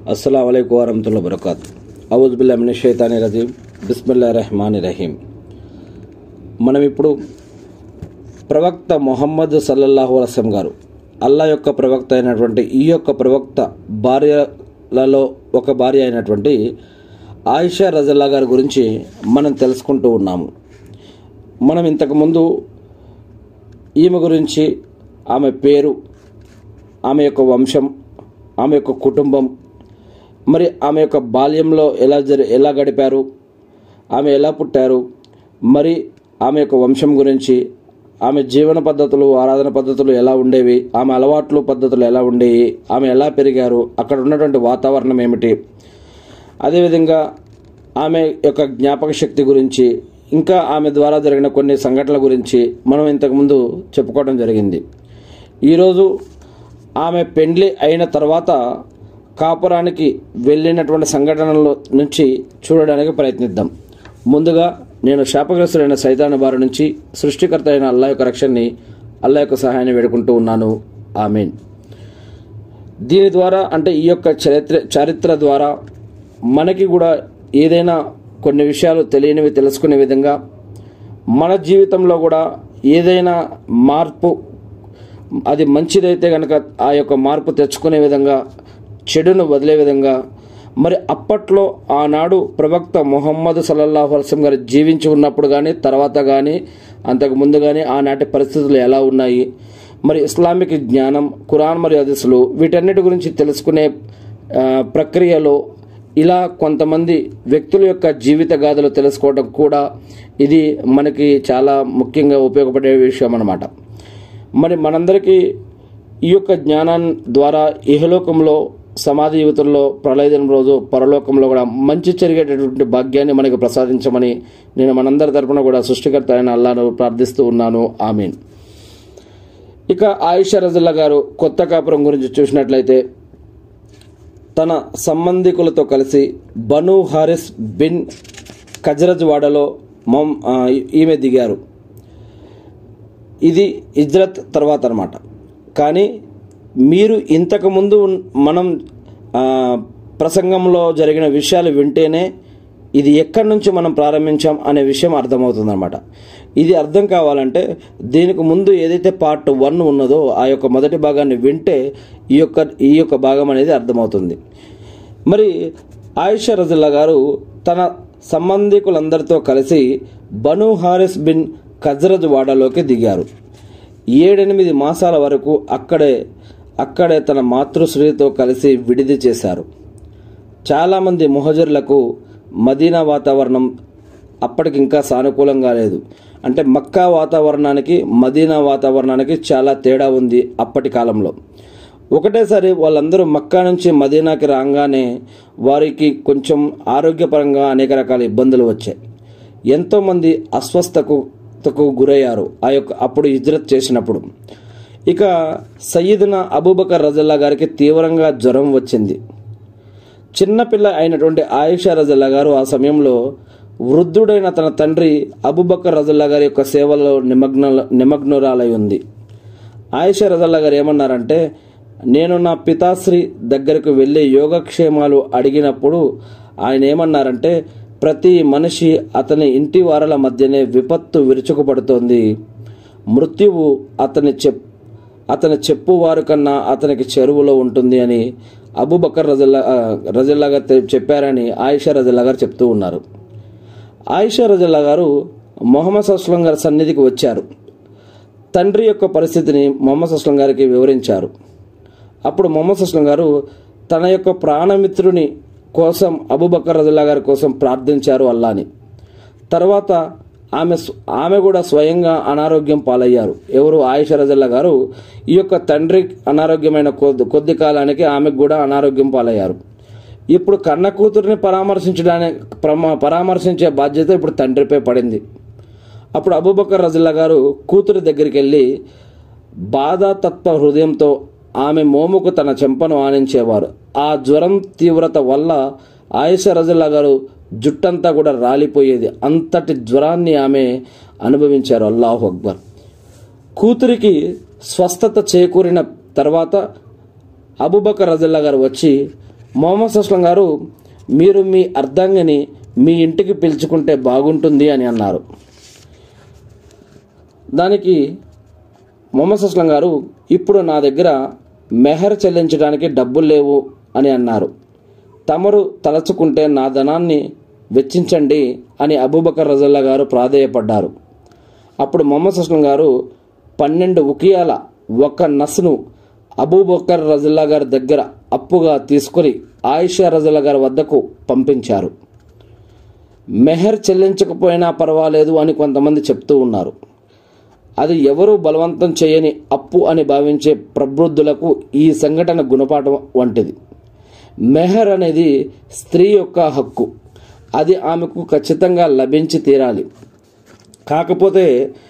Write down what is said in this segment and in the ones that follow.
అస్సలం అయికు వరహతుల్లా వరకాత్ అవుజుబుల్లా మిన షైతాని రజీం బిస్మిల్లా రెహమాన్ రహీం మనం ఇప్పుడు ప్రవక్త మొహమ్మద్ సల్లల్లాహు అలసం గారు అల్లా యొక్క ప్రవక్త అయినటువంటి ఈ యొక్క ప్రవక్త భార్యలలో ఒక భార్య అయినటువంటి ఆయిషా రజల్లా గారి గురించి మనం తెలుసుకుంటూ ఉన్నాము మనం ఇంతకుముందు ఈమె గురించి ఆమె పేరు ఆమె యొక్క వంశం ఆమె యొక్క కుటుంబం మరి ఆమె యొక్క బాల్యంలో ఎలా జరి ఎలా గడిపారు ఆమె ఎలా పుట్టారు మరి ఆమె యొక్క వంశం గురించి ఆమె జీవన పద్ధతులు ఆరాధన పద్ధతులు ఎలా ఉండేవి ఆమె అలవాట్లు పద్ధతులు ఎలా ఉండేవి ఆమె ఎలా పెరిగారు అక్కడ ఉన్నటువంటి వాతావరణం ఏమిటి అదేవిధంగా ఆమె యొక్క జ్ఞాపక శక్తి గురించి ఇంకా ఆమె ద్వారా జరిగిన కొన్ని సంఘటనల గురించి మనం ఇంతకుముందు చెప్పుకోవడం జరిగింది ఈరోజు ఆమె పెండ్లి అయిన తర్వాత కాపురానికి వెళ్ళినటువంటి సంఘటనల నుంచి చూడడానికి ప్రయత్నిద్దాం ముందుగా నేను శాపగ్రస్తుడైన సైతాన్ బారి నుంచి సృష్టికర్త అయిన అల్లా యొక్క రక్షణని అల్లా యొక్క సహాయాన్ని వేడుకుంటూ ఉన్నాను ఆమెన్ దీని ద్వారా అంటే ఈ యొక్క చరిత్ర చరిత్ర ద్వారా మనకి కూడా ఏదైనా కొన్ని విషయాలు తెలియనివి తెలుసుకునే విధంగా మన జీవితంలో కూడా ఏదైనా మార్పు అది మంచిదైతే కనుక ఆ యొక్క మార్పు తెచ్చుకునే విధంగా చెడును వదిలే విధంగా మరి అప్పట్లో ఆనాడు ప్రవక్త మొహమ్మద్ సల్లల్లాహు అల్సం గారు జీవించి ఉన్నప్పుడు కానీ తర్వాత కానీ అంతకు ముందు కానీ ఆనాటి పరిస్థితులు ఎలా ఉన్నాయి మరి ఇస్లామిక్ జ్ఞానం ఖురాన్ మరియు హదీసులు వీటన్నిటి గురించి తెలుసుకునే ఆ, ప్రక్రియలో ఇలా కొంతమంది వ్యక్తుల యొక్క జీవిత గాథలు తెలుసుకోవడం కూడా ఇది మనకి చాలా ముఖ్యంగా ఉపయోగపడే విషయం అన్నమాట మరి మనందరికీ ఈ యొక్క జ్ఞానాన్ని ద్వారా ఇహలోకంలో సమాధి జీవితంలో ప్రళయదిన రోజు పరలోకంలో కూడా మంచి జరిగేటటువంటి భాగ్యాన్ని మనకి ప్రసాదించమని నేను మనందరి తరపున కూడా సృష్టికర్త అయిన అల్లాను ప్రార్థిస్తూ ఉన్నాను ఆమీన్ ఇక ఆయిషా రజల్లా గారు కొత్త కాపురం గురించి చూసినట్లయితే తన సంబంధికులతో కలిసి బను హారిస్ బిన్ ఖజరజ్ వాడలో మొమ్ ఆ, ఈమె దిగారు ఇది ఇజ్రత్ తర్వాత అనమాట కానీ మీరు ఇంతకుముందు ఉన్- మనం ఆ, ప్రసంగంలో జరిగిన విషయాలు వింటేనే ఇది ఎక్కడి నుంచి మనం ప్రారంభించాం అనే విషయం అర్థమవుతుంది అనమాట ఇది అర్థం కావాలంటే దీనికి ముందు ఏదైతే పార్ట్ వన్ ఉన్నదో ఆ యొక్క మొదటి భాగాన్ని వింటే ఈ యొక్క ఈ యొక్క భాగం అనేది అర్థమవుతుంది మరి ఆయిషా రజుల్లా గారు తన సంబంధికులందరితో కలిసి బను హారిస్ బిన్ ఖజ్రజ్ వాడలోకి దిగారు ఏడెనిమిది మాసాల వరకు అక్కడే అక్కడే తన మాతృశ్రీతో కలిసి విడిది చేశారు చాలామంది ముహజర్లకు మదీనా వాతావరణం అప్పటికి ఇంకా సానుకూలంగా లేదు అంటే మక్కా వాతావరణానికి మదీనా వాతావరణానికి చాలా తేడా ఉంది అప్పటి కాలంలో ఒకటేసారి వాళ్ళందరూ మక్కా నుంచి మదీనాకి రాగానే వారికి కొంచెం ఆరోగ్యపరంగా అనేక రకాల ఇబ్బందులు వచ్చాయి ఎంతోమంది అస్వస్థకు తకు గురయ్యారు ఆ యొక్క అప్పుడు హిజ్రత్ చేసినప్పుడు ఇక సయ్యిద్న అబూబకర్ రజల్లా గారికి తీవ్రంగా జ్వరం వచ్చింది చిన్నపిల్ల అయినటువంటి ఆయిషా రజల్లా గారు ఆ సమయంలో వృద్ధుడైన తన తండ్రి అబుబక్కర్ రజల్లా గారి యొక్క సేవలో నిమగ్న నిమగ్నురాలై ఉంది ఆయిషా రజల్లా గారు ఏమన్నారంటే నేను నా పితాశ్రీ దగ్గరకు వెళ్ళి యోగక్షేమాలు అడిగినప్పుడు ఆయన ఏమన్నారంటే ప్రతి మనిషి అతని ఇంటి వారల మధ్యనే విపత్తు విరుచుకుపడుతోంది మృత్యువు అతని చెప్ అతని చెప్పువారు కన్నా అతనికి చెరువులో ఉంటుంది అని అబూబకర్ రజల్లా ఆ, రజల్లా గారు తె- చెప్పారని ఆయిషా రజల్లా గారు చెప్తూ ఉన్నారు ఆయిషా రజల్లా గారు మొహమ్మద్ అస్లం గారి సన్నిధికి వచ్చారు తండ్రి యొక్క పరిస్థితిని మొహమ్మద్ అస్లం గారికి వివరించారు అప్పుడు మొహమ్మద్ అస్లం గారు తన యొక్క ప్రాణమిత్రుని కోసం అబూబకర్ రజల్లా గారి కోసం ప్రార్థించారు అల్లాని తర్వాత ఆమె స్వ- ఆమె కూడా స్వయంగా అనారోగ్యం పాలయ్యారు ఎవరు ఆయిషా రజల్లా గారు ఈ యొక్క తండ్రి అనారోగ్యమైన కొద్ది కొద్ది కాలానికి ఆమెకు కూడా అనారోగ్యం పాలయ్యారు ఇప్పుడు కన్న కూతురిని పరామర్శించడానికి ప్రమ- పరామర్శించే బాధ్యత ఇప్పుడు తండ్రిపై పడింది అప్పుడు అబూబకర్ రజల్లా గారు కూతురి దగ్గరికి వెళ్ళి బాధాతత్వ హృదయంతో ఆమె మోముకు తన చెంపను ఆనించేవారు ఆ జ్వరం తీవ్రత వల్ల ఆయిషా రజల్లా గారు జుట్టంతా కూడా రాలిపోయేది అంతటి జ్వరాన్ని ఆమె అనుభవించారు అల్లాహు అక్బర్ కూతురికి స్వస్థత చేకూరిన తర్వాత అబుబకర్ రజల్లా గారు వచ్చి మొహమ్మద్ అస్లం గారు మీరు మీ అర్ధాంగిని మీ ఇంటికి పిలుచుకుంటే బాగుంటుంది అని అన్నారు దానికి మొహమ్మద్ అస్లం గారు ఇప్పుడు నా దగ్గర మెహర్ చెల్లించడానికి డబ్బులు లేవు అని అన్నారు తమరు తలచుకుంటే నా ధనాన్ని వెచ్చించండి అని అబూబకర్ రజల్లా గారు ప్రాధేయపడ్డారు అప్పుడు మొహమ్మద్ అస్లం గారు పన్నెండు ఉకియాల ఒక నస్ను అబూబకర్ రజల్లా గారి దగ్గర అప్పుగా తీసుకుని ఆయిషా రజల్లా గారి వద్దకు పంపించారు మెహర్ చెల్లించకపోయినా పర్వాలేదు అని కొంతమంది చెప్తూ ఉన్నారు అది ఎవరూ బలవంతం చేయని అప్పు అని భావించే ప్రబుద్ధులకు ఈ సంఘటన గుణపాఠం వంటిది మెహర్ అనేది స్త్రీ యొక్క హక్కు అది ఆమెకు ఖచ్చితంగా లభించి తీరాలి కాకపోతే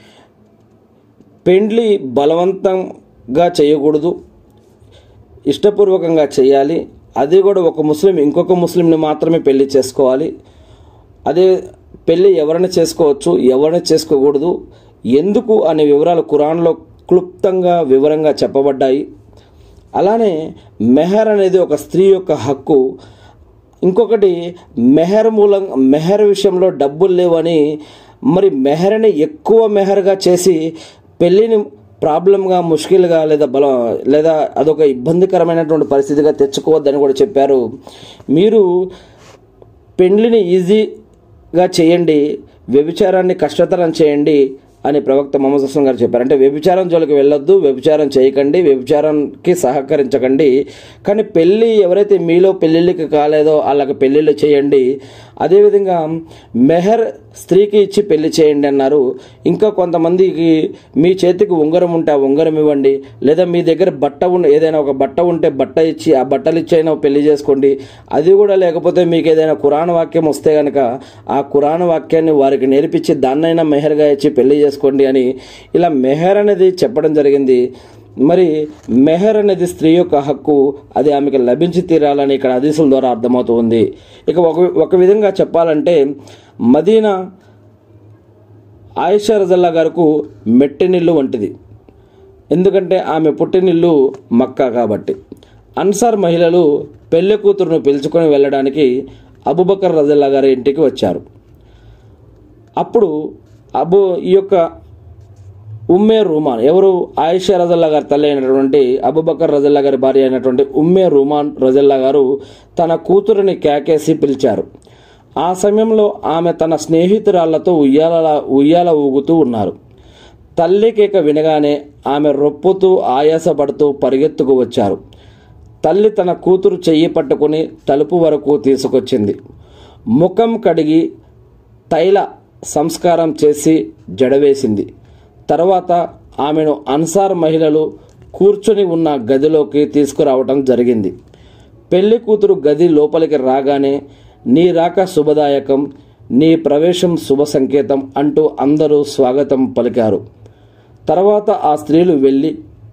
పెండ్లి బలవంతంగా చేయకూడదు ఇష్టపూర్వకంగా చేయాలి అది కూడా ఒక ముస్లిం ఇంకొక ముస్లింని మాత్రమే పెళ్లి చేసుకోవాలి అదే పెళ్ళి ఎవరైనా చేసుకోవచ్చు ఎవరైనా చేసుకోకూడదు ఎందుకు అనే వివరాలు ఖురాన్లో క్లుప్తంగా వివరంగా చెప్పబడ్డాయి అలానే మెహర్ అనేది ఒక స్త్రీ యొక్క హక్కు ఇంకొకటి మెహర్ మూలం మెహర్ విషయంలో డబ్బులు లేవని మరి మెహర్ని ఎక్కువ మెహర్గా చేసి పెళ్ళిని ప్రాబ్లంగా ముష్కిల్గా లేదా బలం లేదా అదొక ఇబ్బందికరమైనటువంటి పరిస్థితిగా తెచ్చుకోవద్దని కూడా చెప్పారు మీరు పెండ్లిని ఈజీగా చేయండి వ్యభిచారాన్ని కష్టతరం చేయండి అని ప్రవక్త మొహమ్మద్ అస్లం గారు చెప్పారు అంటే వ్యభిచారం జోలికి వెళ్ళొద్దు వ్యభిచారం చేయకండి వ్యభిచారానికి సహకరించకండి కానీ పెళ్ళి ఎవరైతే మీలో పెళ్ళిళ్ళకి కాలేదో వాళ్ళకి పెళ్ళిళ్ళు చేయండి అదేవిధంగా మెహర్ స్త్రీకి ఇచ్చి పెళ్లి చేయండి అన్నారు ఇంకా కొంతమందికి మీ చేతికి ఉంగరం ఉంటే ఆ ఉంగరం ఇవ్వండి లేదా మీ దగ్గర బట్ట ఉన్న ఏదైనా ఒక బట్ట ఉంటే బట్ట ఇచ్చి ఆ బట్టలు ఇచ్చైనా పెళ్లి చేసుకోండి అది కూడా లేకపోతే మీకు ఏదైనా కురాణ వాక్యం వస్తే కనుక ఆ కురాణ వాక్యాన్ని వారికి నేర్పించి దాన్నైనా మెహర్గా ఇచ్చి పెళ్లి చేసుకోండి అని ఇలా మెహర్ అనేది చెప్పడం జరిగింది మరి మెహర్ అనేది స్త్రీ యొక్క హక్కు అది ఆమెకు లభించి తీరాలని ఇక్కడ హదీసుల ద్వారా అర్థమవుతుంది ఇక ఒక ఒక విధంగా చెప్పాలంటే మదీనా ఆయిషా రజల్లా గారికి మెట్టినిల్లు వంటిది ఎందుకంటే ఆమె పుట్టినిల్లు మక్కా కాబట్టి అన్సార్ మహిళలు పెళ్లి కూతురును పిలుచుకొని వెళ్ళడానికి అబుబకర్ రజల్లా గారి ఇంటికి వచ్చారు అప్పుడు అబు ఈ యొక్క ఉమ్మే రూమాన్ ఎవరు ఆయిషా రజల్లా గారి తల్లి అయినటువంటి అబుబకర్ రజల్లా గారి భార్య అయినటువంటి ఉమ్మే రూమాన్ రజల్లా గారు తన కూతురుని కేకేసి పిలిచారు ఆ సమయంలో ఆమె తన స్నేహితురాళ్లతో ఉయ్యాల ఉయ్యాల ఊగుతూ ఉన్నారు తల్లి కేక వినగానే ఆమె రొప్పుతూ ఆయాసపడుతూ పరిగెత్తుకు వచ్చారు తల్లి తన కూతురు చెయ్యి పట్టుకుని తలుపు వరకు తీసుకొచ్చింది ముఖం కడిగి తైల సంస్కారం చేసి జడవేసింది తర్వాత ఆమెను అన్సార్ మహిళలు కూర్చొని ఉన్న గదిలోకి తీసుకురావటం జరిగింది పెళ్లి కూతురు గది లోపలికి రాగానే నీ రాక శుభదాయకం నీ ప్రవేశం శుభ సంకేతం అంటూ అందరూ స్వాగతం పలికారు తర్వాత ఆ స్త్రీలు వెళ్ళి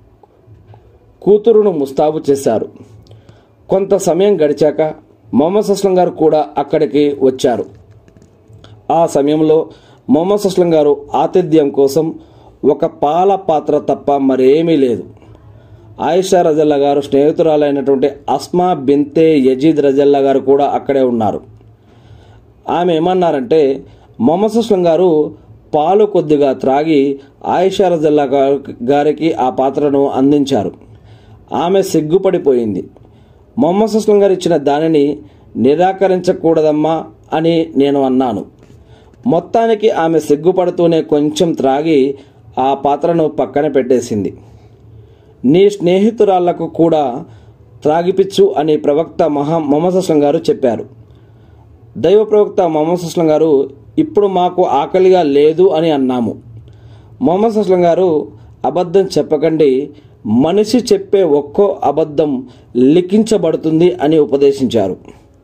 కూతురును ముస్తాబు చేశారు కొంత సమయం గడిచాక మొహమ్మద్ అస్లం గారు కూడా అక్కడికి వచ్చారు ఆ సమయంలో మొహమ్మద్ అస్లం గారు ఆతిథ్యం కోసం ఒక పాల పాత్ర తప్ప మరేమీ లేదు ఆయిషా రజల్లా గారు స్నేహితురాలైనటువంటి అస్మా బింతే యజీద్ రజల్లా గారు కూడా అక్కడే ఉన్నారు ఆమె ఏమన్నారంటే మొహమ్మద్ అస్లం గారు పాలు కొద్దిగా త్రాగి ఆయిషా రజల్లా గారికి ఆ పాత్రను అందించారు ఆమె సిగ్గుపడిపోయింది మొహమ్మద్ అస్లం గారు ఇచ్చిన దానిని నిరాకరించకూడదమ్మా అని నేను అన్నాను మొత్తానికి ఆమె సిగ్గుపడుతూనే కొంచెం త్రాగి ఆ పాత్రను పక్కన పెట్టేసింది నీ స్నేహితురాళ్లకు కూడా త్రాగిపిచ్చు అని ప్రవక్త మహా మొహమ్మద్ అస్లం గారు చెప్పారు దైవ ప్రవక్త మొహమ్మద్ అస్లం గారు ఇప్పుడు మాకు ఆకలిగా లేదు అని అన్నాము మొహమ్మద్ అస్లం గారు అబద్ధం చెప్పకండి మనిషి చెప్పే ఒక్కో అబద్ధం లిఖించబడుతుంది అని ఉపదేశించారు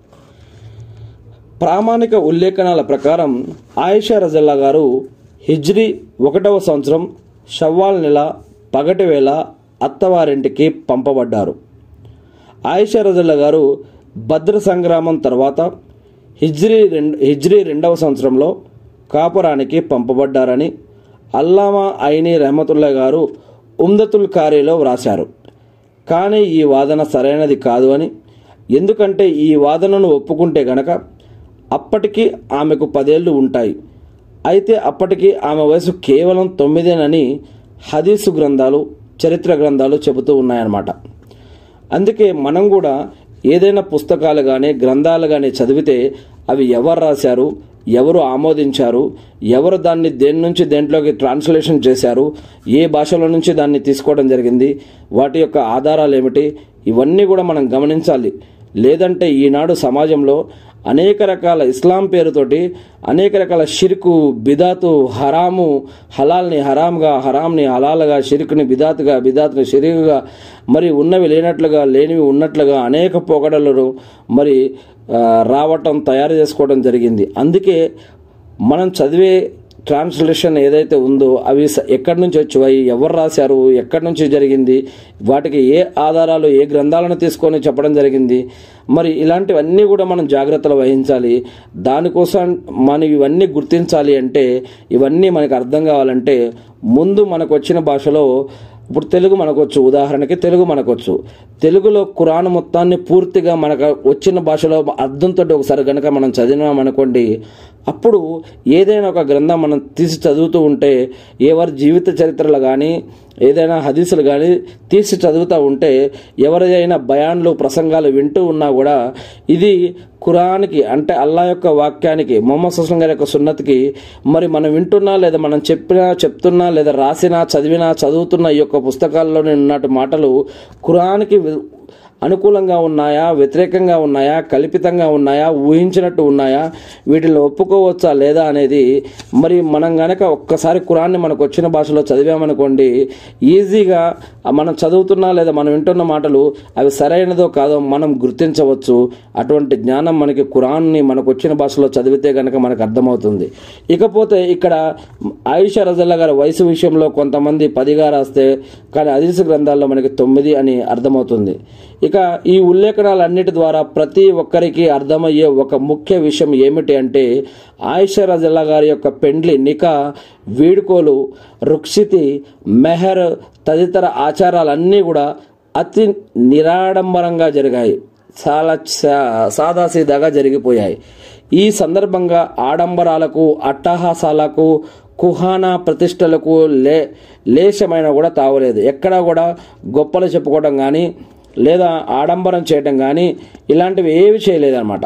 ప్రామాణిక ఉల్లేఖనాల ప్రకారం ఆయిషా రజల్లా గారు హిజ్రీ ఒకటవ సంవత్సరం షవ్వాల్ నెల పగటి వేళ అత్తవారింటికి పంపబడ్డారు ఆయిషా రజల్లా గారు భద్ర సంగ్రామం తర్వాత హిజ్రీ రెండు హిజ్రీ రెండవ సంవత్సరంలో కాపురానికి పంపబడ్డారని అల్లామా ఐని రహమతుల్లా గారు ఉమ్దతుల్ కారీలో వ్రాశారు కానీ ఈ వాదన సరైనది కాదు అని ఎందుకంటే ఈ వాదనను ఒప్పుకుంటే గనక అప్పటికి ఆమెకు పదేళ్లు ఉంటాయి అయితే అప్పటికి ఆమె వయసు కేవలం తొమ్మిదేనని హదీసు గ్రంథాలు చరిత్ర గ్రంథాలు చెబుతూ ఉన్నాయన్నమాట అందుకే మనం కూడా ఏదైనా పుస్తకాలు కానీ గ్రంథాలు కానీ చదివితే అవి ఎవరు రాశారు ఎవరు ఆమోదించారు ఎవరు దాన్ని దేని నుంచి దేంట్లోకి ట్రాన్స్లేషన్ చేశారు ఏ భాషలో నుంచి దాన్ని తీసుకోవడం జరిగింది వాటి యొక్క ఆధారాలు ఏమిటి ఇవన్నీ కూడా మనం గమనించాలి లేదంటే ఈనాడు సమాజంలో అనేక రకాల ఇస్లాం పేరుతోటి అనేక రకాల షిర్కు బిదాతు హరాము హలాల్ని హరామ్గా హరాంని హలాల్గా షిర్కుని బిదాతుగా బిదాత్ని షిరికుగా మరి ఉన్నవి లేనట్లుగా లేనివి ఉన్నట్లుగా అనేక పొగడలను మరి ఆ, రావటం తయారు చేసుకోవడం జరిగింది అందుకే మనం చదివే ట్రాన్స్లేషన్ ఏదైతే ఉందో అవి స- ఎక్కడి నుంచి వచ్చాయి ఎవరు రాశారు ఎక్కడి నుంచి జరిగింది వాటికి ఏ ఆధారాలు ఏ గ్రంథాలను తీసుకొని చెప్పడం జరిగింది మరి ఇలాంటివన్నీ కూడా మనం జాగ్రత్తలు వహించాలి దానికోసం మనం ఇవన్నీ గుర్తించాలి అంటే ఇవన్నీ మనకు అర్థం కావాలంటే ముందు మనకు వచ్చిన భాషలో ఇప్పుడు తెలుగు మనకొచ్చు ఉదాహరణకి తెలుగు మనకొచ్చు తెలుగులో ఖురాన్ మొత్తాన్ని పూర్తిగా మనకు వచ్చిన భాషలో అర్థంతో ఒకసారి కనుక మనం చదివినామనుకోండి అప్పుడు ఏదైనా ఒక గ్రంథం మనం తీసి చదువుతూ ఉంటే ఎవరి జీవిత చరిత్రలు కానీ ఏదైనా హదీసులు కానీ తీసి చదువుతూ ఉంటే ఎవరైనా బయాన్లు ప్రసంగాలు వింటూ ఉన్నా కూడా ఇది ఖురాన్కి అంటే అల్లా యొక్క వాక్యానికి మొహమ్మద్ సుస్లం గారి యొక్క సున్నతికి మరి మనం వింటున్నా లేదా మనం చెప్పినా చెప్తున్నా లేదా రాసినా చదివినా చదువుతున్న ఈ యొక్క పుస్తకాల్లోనే ఉన్నట్టు మాటలు ఖురాన్కి వి- అనుకూలంగా ఉన్నాయా వ్యతిరేకంగా ఉన్నాయా కల్పితంగా ఉన్నాయా ఊహించినట్టు ఉన్నాయా వీటిని ఒప్పుకోవచ్చా లేదా అనేది మరి మనం గనక ఒక్కసారి కురాన్ని మనకు వచ్చిన భాషలో చదివామనుకోండి ఈజీగా మనం చదువుతున్నా లేదా మనం వింటున్న మాటలు అవి సరైనదో కాదో మనం గుర్తించవచ్చు అటువంటి జ్ఞానం మనకి కురాన్ని మనకు వచ్చిన భాషలో చదివితే గనక మనకు అర్థమవుతుంది ఇకపోతే ఇక్కడ ఆయిషా రజల్లా గారి వయసు విషయంలో కొంతమంది పదిగా రాస్తే కానీ హదీసు గ్రంథాల్లో మనకి తొమ్మిది అని అర్థమవుతుంది ఇక ఈ ఉల్లేఖనాలన్నిటి ద్వారా ప్రతి ఒక్కరికి అర్థమయ్యే ఒక ముఖ్య విషయం ఏమిటి అంటే ఆయిషా రజల్లా గారి యొక్క పెండ్లి నికా వీడుకోలు రుక్షితి మెహర్ తదితర ఆచారాలన్నీ కూడా అతి నిరాడంబరంగా జరిగాయి చాలా సా- సాదాసీదాగా జరిగిపోయాయి ఈ సందర్భంగా ఆడంబరాలకు అట్టహాసాలకు కుహానా ప్రతిష్టలకు లే లేశమైన కూడా తావలేదు ఎక్కడా కూడా గొప్పలు చెప్పుకోవడం కానీ లేదా ఆడంబరం చేయడం కానీ ఇలాంటివి ఏవి చేయలేదన్నమాట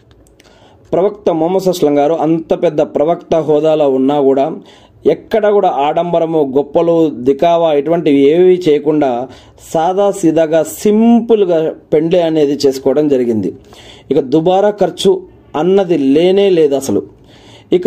ప్రవక్త మొహమ్మద్ అస్లం గారు అంత పెద్ద ప్రవక్త హోదాలో ఉన్నా కూడా ఎక్కడ కూడా ఆడంబరము గొప్పలు దికావా ఇటువంటివి ఏవి చేయకుండా సాదా సీదాగా సింపుల్గా పెండ్లి అనేది చేసుకోవడం జరిగింది ఇక దుబారా ఖర్చు అన్నది లేనే లేదు అసలు ఇక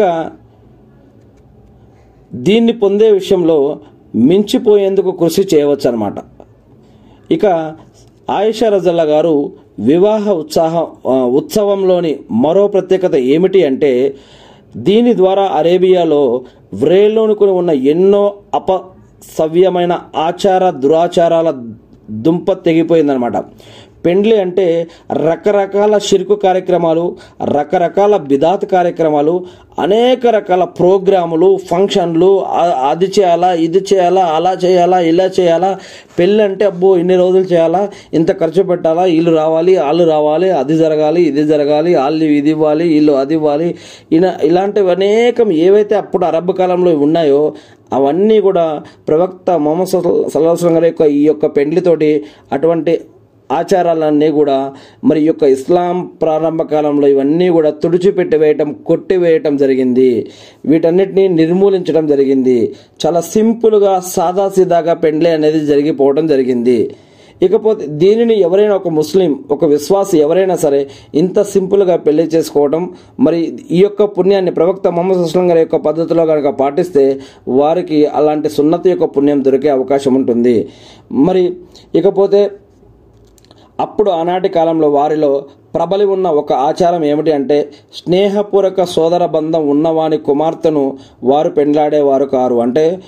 దీన్ని పొందే విషయంలో మించిపోయేందుకు కృషి చేయవచ్చు అనమాట ఇక ఆయిషా రజల్లా గారు వివాహ ఉత్సాహ ఆ, ఉత్సవంలోని మరో ప్రత్యేకత ఏమిటి అంటే దీని ద్వారా అరేబియాలో వ్రేలోనుకుని ఉన్న ఎన్నో అపసవ్యమైన ఆచార దురాచారాల దుంప తెగిపోయిందనమాట పెండ్లి అంటే రకరకాల షిర్కు కార్యక్రమాలు రకరకాల బిదాత్ కార్యక్రమాలు అనేక రకాల ప్రోగ్రాములు ఫంక్షన్లు ఆ- అది చేయాలా ఇది చేయాలా అలా చేయాలా ఇలా చేయాలా పెళ్ళి అంటే అబ్బో ఇన్ని రోజులు చేయాలా ఇంత ఖర్చు పెట్టాలా వీళ్ళు రావాలి వాళ్ళు రావాలి అది జరగాలి ఇది జరగాలి వాళ్ళు ఇది ఇవ్వాలి వీళ్ళు అది ఇవ్వాలి ఇలా ఇలాంటివి అనేకం ఏవైతే అప్పుడు అరబ్ కాలంలో ఉన్నాయో అవన్నీ కూడా ప్రవక్త మొహమ్మద్ సల్లాహం గారి యొక్క ఈ యొక్క పెండ్లితోటి అటువంటి ఆచారాలన్నీ కూడా మరి ఈ యొక్క ఇస్లాం ప్రారంభ కాలంలో ఇవన్నీ కూడా తుడిచిపెట్టి వేయటం కొట్టివేయటం జరిగింది వీటన్నిటిని నిర్మూలించడం జరిగింది చాలా సింపుల్గా సాదాసీదాగా పెండ్లి అనేది జరిగిపోవడం జరిగింది ఇకపోతే దీనిని ఎవరైనా ఒక ముస్లిం ఒక విశ్వాసి ఎవరైనా సరే ఇంత సింపుల్గా పెళ్లి చేసుకోవడం మరి ఈ యొక్క పుణ్యాన్ని ప్రవక్త మొహమ్మద్ అస్లం గారి యొక్క పద్ధతిలో కనుక పాటిస్తే వారికి అలాంటి సున్నతి యొక్క పుణ్యం దొరికే అవకాశం ఉంటుంది మరి ఇకపోతే అప్పుడు ఆనాటి కాలంలో వారిలో ప్రబలి ఉన్న ఒక ఆచారం ఏమిటి అంటే స్నేహపూర్వక సోదర బంధం ఉన్నవాని కుమార్తెను వారు పెండ్లాడేవారు కారు అంటే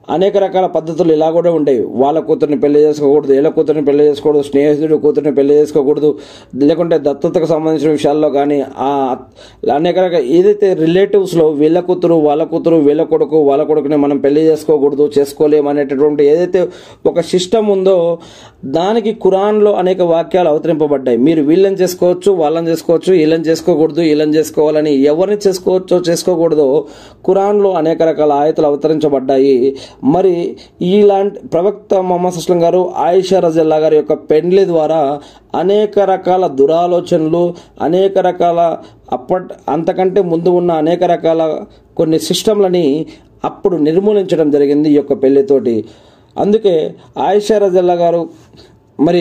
అనేక రకాల పద్ధతులు ఇలా కూడా ఉండేవి వాళ్ళ కూతుర్ని పెళ్లి చేసుకోకూడదు వీళ్ళ కూతుర్ని పెళ్లి చేసుకోకూడదు స్నేహితుడి కూతుర్ని పెళ్లి చేసుకోకూడదు లేకుంటే దత్తతకు సంబంధించిన విషయాల్లో కానీ ఆ అనేక రకాల ఏదైతే రిలేటివ్స్లో వీళ్ళ కూతురు వాళ్ళ కూతురు వీళ్ళ కొడుకు వాళ్ళ కొడుకుని మనం పెళ్లి చేసుకోకూడదు చేసుకోలేము అనేటటువంటి ఏదైతే ఒక సిస్టమ్ ఉందో దానికి ఖురాన్లో అనేక వాక్యాలు అవతరింపబడ్డాయి మీరు వీళ్ళని చేసుకోవచ్చు వాళ్ళని చేసుకోవచ్చు వీళ్ళని చేసుకోకూడదు వీళ్ళని చేసుకోవాలని ఎవరిని చేసుకోవచ్చో చేసుకోకూడదో ఖురాన్లో అనేక రకాల ఆయతలు అవతరించబడ్డాయి మరి ఇలాంటి ప్రవక్త మొహమ్మద్ అస్లం గారు ఆయిషా రజల్లా గారి యొక్క పెండ్లి ద్వారా అనేక రకాల దురాలోచనలు అనేక రకాల అప్పట్ అంతకంటే ముందు ఉన్న అనేక రకాల కొన్ని సిస్టంలని అప్పుడు నిర్మూలించడం జరిగింది ఈ యొక్క పెళ్లితోటి అందుకే ఆయిషా రజల్లా గారు మరి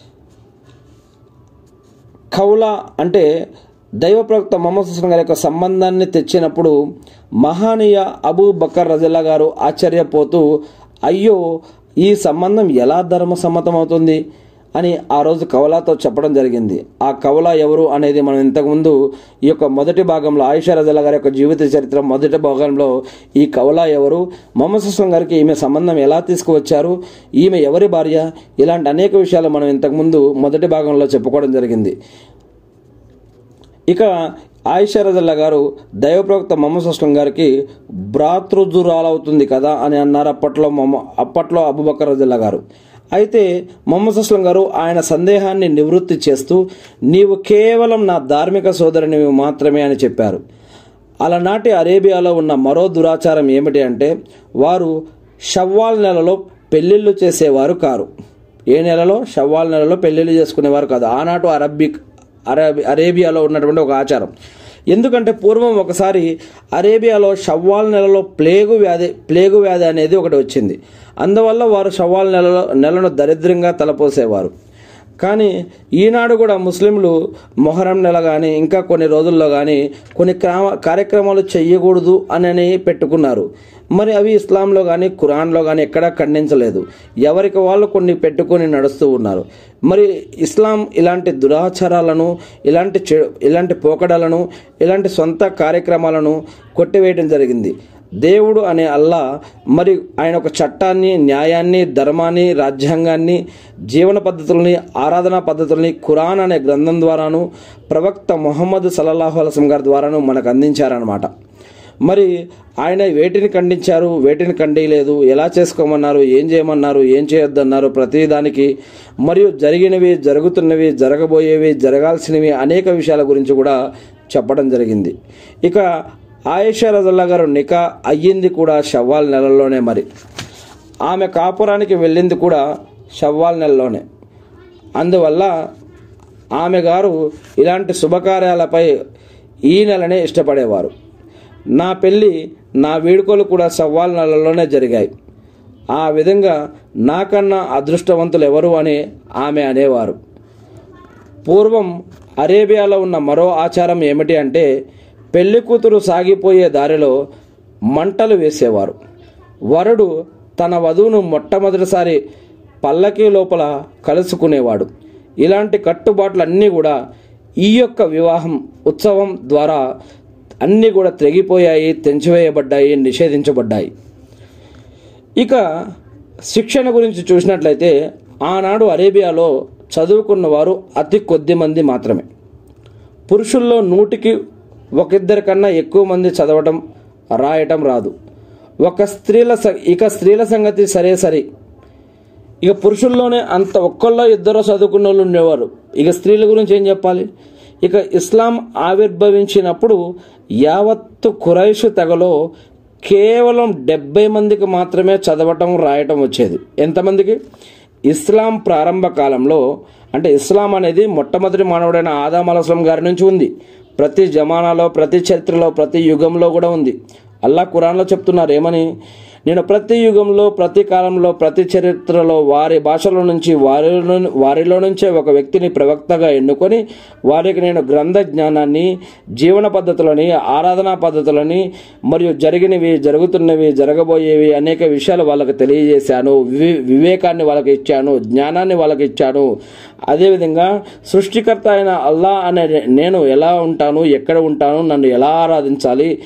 కౌలా అంటే దైవ ప్రవక్త మొహమ్మద్ హుస్సేన్ గారి యొక్క సంబంధాన్ని తెచ్చినప్పుడు మహానీయ అబూ బకర్ రజల్లా గారు ఆశ్చర్యపోతూ అయ్యో ఈ సంబంధం ఎలా ధర్మ సమ్మతం అవుతుంది అని ఆ రోజు కవలాతో చెప్పడం జరిగింది ఆ కవల ఎవరు అనేది మనం ఇంతకుముందు ఈ యొక్క మొదటి భాగంలో ఆయిషా రజల్లా గారి యొక్క జీవిత చరిత్ర మొదటి భాగంలో ఈ కవల ఎవరు మొహమ్మద్ సుస్లం గారికి ఈమె సంబంధం ఎలా తీసుకువచ్చారు ఈమె ఎవరి భార్య ఇలాంటి అనేక విషయాలు మనం ఇంతకుముందు మొదటి భాగంలో చెప్పుకోవడం జరిగింది ఇక ఆయిషా రజల్లా గారు దైవ ప్రవక్త మొహమ్మద్ అస్లం గారికి భ్రాతృజురాలవుతుంది కదా అని అన్నారు అప్పట్లో మొహమ్మ అప్పట్లో అబుబకర్ రజల్లా గారు అయితే మొహమ్మద్ అస్లం గారు ఆయన సందేహాన్ని నివృత్తి చేస్తూ నీవు కేవలం నా ధార్మిక సోదరునివి మాత్రమే అని చెప్పారు అలనాటి అరేబియాలో ఉన్న మరో దురాచారం ఏమిటి అంటే వారు షవ్వాల్ నెలలో పెళ్లిళ్ళు చేసేవారు కారు ఏ నెలలో షవ్వాల్ నెలలో పెళ్లిళ్ళు చేసుకునేవారు కాదు ఆనాటు అరబిక్ అరబి అరేబియాలో ఉన్నటువంటి ఒక ఆచారం ఎందుకంటే పూర్వం ఒకసారి అరేబియాలో షవ్వాల్ నెలలో ప్లేగు వ్యాధి ప్లేగు వ్యాధి అనేది ఒకటి వచ్చింది అందువల్ల వారు షవ్వాల్ నెలలో నెలను దరిద్రంగా తలపోసేవారు కానీ ఈనాడు కూడా ముస్లింలు మొహరం నెల కానీ ఇంకా కొన్ని రోజుల్లో కానీ కొన్ని క్రమ కార్యక్రమాలు చెయ్యకూడదు అని పెట్టుకున్నారు మరి అవి ఇస్లాంలో కానీ ఖురాన్లో కానీ ఎక్కడా ఖండించలేదు ఎవరికి వాళ్ళు కొన్ని పెట్టుకొని నడుస్తూ ఉన్నారు మరి ఇస్లాం ఇలాంటి దురాచారాలను ఇలాంటి చె ఇలాంటి పోకడలను ఇలాంటి సొంత కార్యక్రమాలను కొట్టివేయడం జరిగింది దేవుడు అనే అల్లా మరి ఆయన ఒక చట్టాన్ని న్యాయాన్ని ధర్మాన్ని రాజ్యాంగాన్ని జీవన పద్ధతుల్ని ఆరాధనా పద్ధతుల్ని ఖురాన్ అనే గ్రంథం ద్వారాను ప్రవక్త మొహమ్మద్ సల్లల్లాహు అలసం గారి ద్వారాను మనకు అందించారనమాట మరి ఆయన వేటిని ఖండించారు వేటిని ఖండించలేదు ఎలా చేసుకోమన్నారు ఏం చేయమన్నారు ఏం చేయొద్దన్నారు ప్రతిదానికి మరియు జరిగినవి జరుగుతున్నవి జరగబోయేవి జరగాల్సినవి అనేక విషయాల గురించి కూడా చెప్పడం జరిగింది ఇక ఆయేషా రజల్లా గారు నికా అయ్యింది కూడా షవ్వాల్ నెలలోనే మరి ఆమె కాపురానికి వెళ్ళింది కూడా షవ్వాల్ నెలలోనే అందువల్ల ఆమె గారు ఇలాంటి శుభకార్యాలపై ఈ నెలనే ఇష్టపడేవారు నా పెళ్ళి నా వేడుకలు కూడా సవ్వాల్ నెలలోనే జరిగాయి ఆ విధంగా నాకన్నా అదృష్టవంతులు ఎవరు అని ఆమె అనేవారు పూర్వం అరేబియాలో ఉన్న మరో ఆచారం ఏమిటి అంటే పెళ్లి కూతురు సాగిపోయే దారిలో మంటలు వేసేవారు వరుడు తన వధువును మొట్టమొదటిసారి పల్లకీ లోపల కలుసుకునేవాడు ఇలాంటి కట్టుబాట్లన్నీ కూడా ఈ యొక్క వివాహం ఉత్సవం ద్వారా అన్నీ కూడా తెగిపోయాయి తెంచివేయబడ్డాయి నిషేధించబడ్డాయి ఇక శిక్షణ గురించి చూసినట్లయితే ఆనాడు అరేబియాలో చదువుకున్న వారు అతి కొద్ది మంది మాత్రమే పురుషుల్లో నూటికి ఒకిద్దరి కన్నా ఎక్కువ మంది చదవటం రాయటం రాదు ఒక స్త్రీల స- ఇక స్త్రీల సంగతి సరే సరి ఇక పురుషుల్లోనే అంత ఒక్కళ్ళో ఇద్దరు చదువుకున్న వాళ్ళు ఉండేవారు ఇక స్త్రీల గురించి ఏం చెప్పాలి ఇక ఇస్లాం ఆవిర్భవించినప్పుడు యావత్తు ఖురైషు తెగలో కేవలం డెబ్బై మందికి మాత్రమే చదవటం రాయటం వచ్చేది ఎంతమందికి ఇస్లాం ప్రారంభ కాలంలో అంటే ఇస్లాం అనేది మొట్టమొదటి మానవుడైన ఆదాం అలస్లం గారి నుంచి ఉంది ప్రతి జమానాలో ప్రతి చరిత్రలో ప్రతి యుగంలో కూడా ఉంది అల్లా ఖురాన్లో చెప్తున్నారు ఏమని నేను ప్రతి యుగంలో ప్రతి కాలంలో ప్రతి చరిత్రలో వారి భాషలో నుంచి వారిలో వారిలో నుంచే ఒక వ్యక్తిని ప్రవక్తగా ఎన్నుకొని వారికి నేను గ్రంథ జ్ఞానాన్ని జీవన పద్ధతులని ఆరాధనా పద్ధతులని మరియు జరిగినవి జరుగుతున్నవి జరగబోయేవి అనేక విషయాలు వాళ్ళకి తెలియజేశాను వివే వివేకాన్ని వాళ్ళకి ఇచ్చాను జ్ఞానాన్ని వాళ్ళకి ఇచ్చాను అదేవిధంగా సృష్టికర్త అయిన అల్లా అనే నేను ఎలా ఉంటాను ఎక్కడ ఉంటాను నన్ను ఎలా ఆరాధించాలి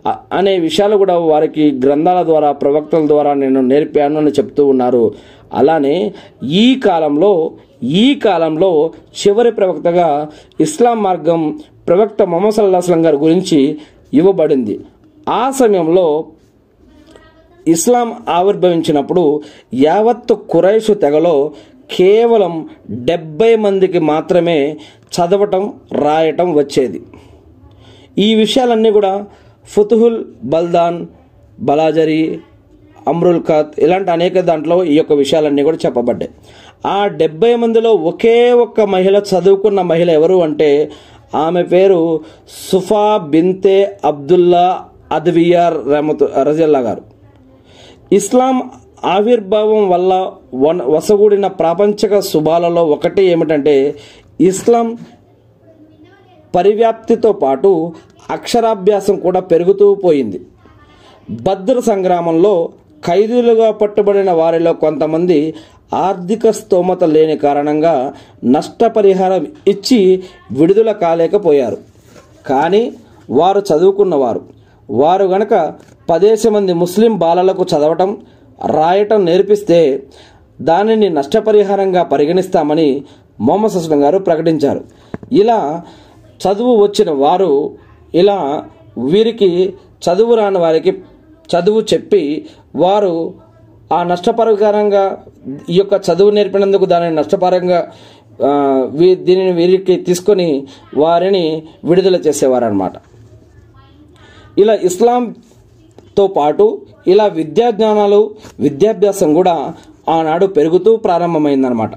అ- అనే విషయాలు కూడా వారికి గ్రంథాల ద్వారా ప్రవక్తల ద్వారా నేను నేర్పాను అని చెప్తూ ఉన్నారు అలానే ఈ కాలంలో ఈ కాలంలో చివరి ప్రవక్తగా ఇస్లాం మార్గం ప్రవక్త మొహమ్మద్ సల్లాహం గారి గురించి ఇవ్వబడింది ఆ సమయంలో ఇస్లాం ఆవిర్భవించినప్పుడు యావత్తు కురైషు తెగలో కేవలం డెబ్బై మందికి మాత్రమే చదవటం రాయటం వచ్చేది ఈ విషయాలన్నీ కూడా ఫుతుహుల్ బల్దాన్ బలాజరి అమ్రుల్ ఖత్ ఇలాంటి అనేక దాంట్లో ఈ యొక్క విషయాలన్నీ కూడా చెప్పబడ్డాయి ఆ డెబ్బై మందిలో ఒకే ఒక్క మహిళ చదువుకున్న మహిళ ఎవరు అంటే ఆమె పేరు సుఫా బింతే అబ్దుల్లా అద్వియార్ రహమతు రజల్లా గారు ఇస్లాం ఆవిర్భావం వల్ల వన వసగూడిన ప్రాపంచిక శుభాలలో ఒకటి ఏమిటంటే ఇస్లాం పరివ్యాప్తితో పాటు అక్షరాభ్యాసం కూడా పెరుగుతూ పోయింది భద్ర సంగ్రామంలో ఖైదీలుగా పట్టుబడిన వారిలో కొంతమంది ఆర్థిక స్తోమత లేని కారణంగా నష్టపరిహారం ఇచ్చి విడుదల కాలేకపోయారు కానీ వారు చదువుకున్నవారు వారు గనక పదేసి మంది ముస్లిం బాలలకు చదవటం రాయటం నేర్పిస్తే దానిని నష్టపరిహారంగా పరిగణిస్తామని మొహమ్మద్ సస్లం గారు ప్రకటించారు ఇలా చదువు వచ్చిన వారు ఇలా వీరికి చదువు రాని వారికి చదువు చెప్పి వారు ఆ నష్టపరిహారంగా ఈ యొక్క చదువు నేర్పినందుకు దానిని నష్టపరంగా ఆ, వీ- దీనిని వీరికి తీసుకొని వారిని విడుదల చేసేవారనమాట ఇలా ఇస్లాంతో పాటు ఇలా విద్యా జ్ఞానాలు విద్యాభ్యాసం కూడా ఆనాడు పెరుగుతూ ప్రారంభమైందనమాట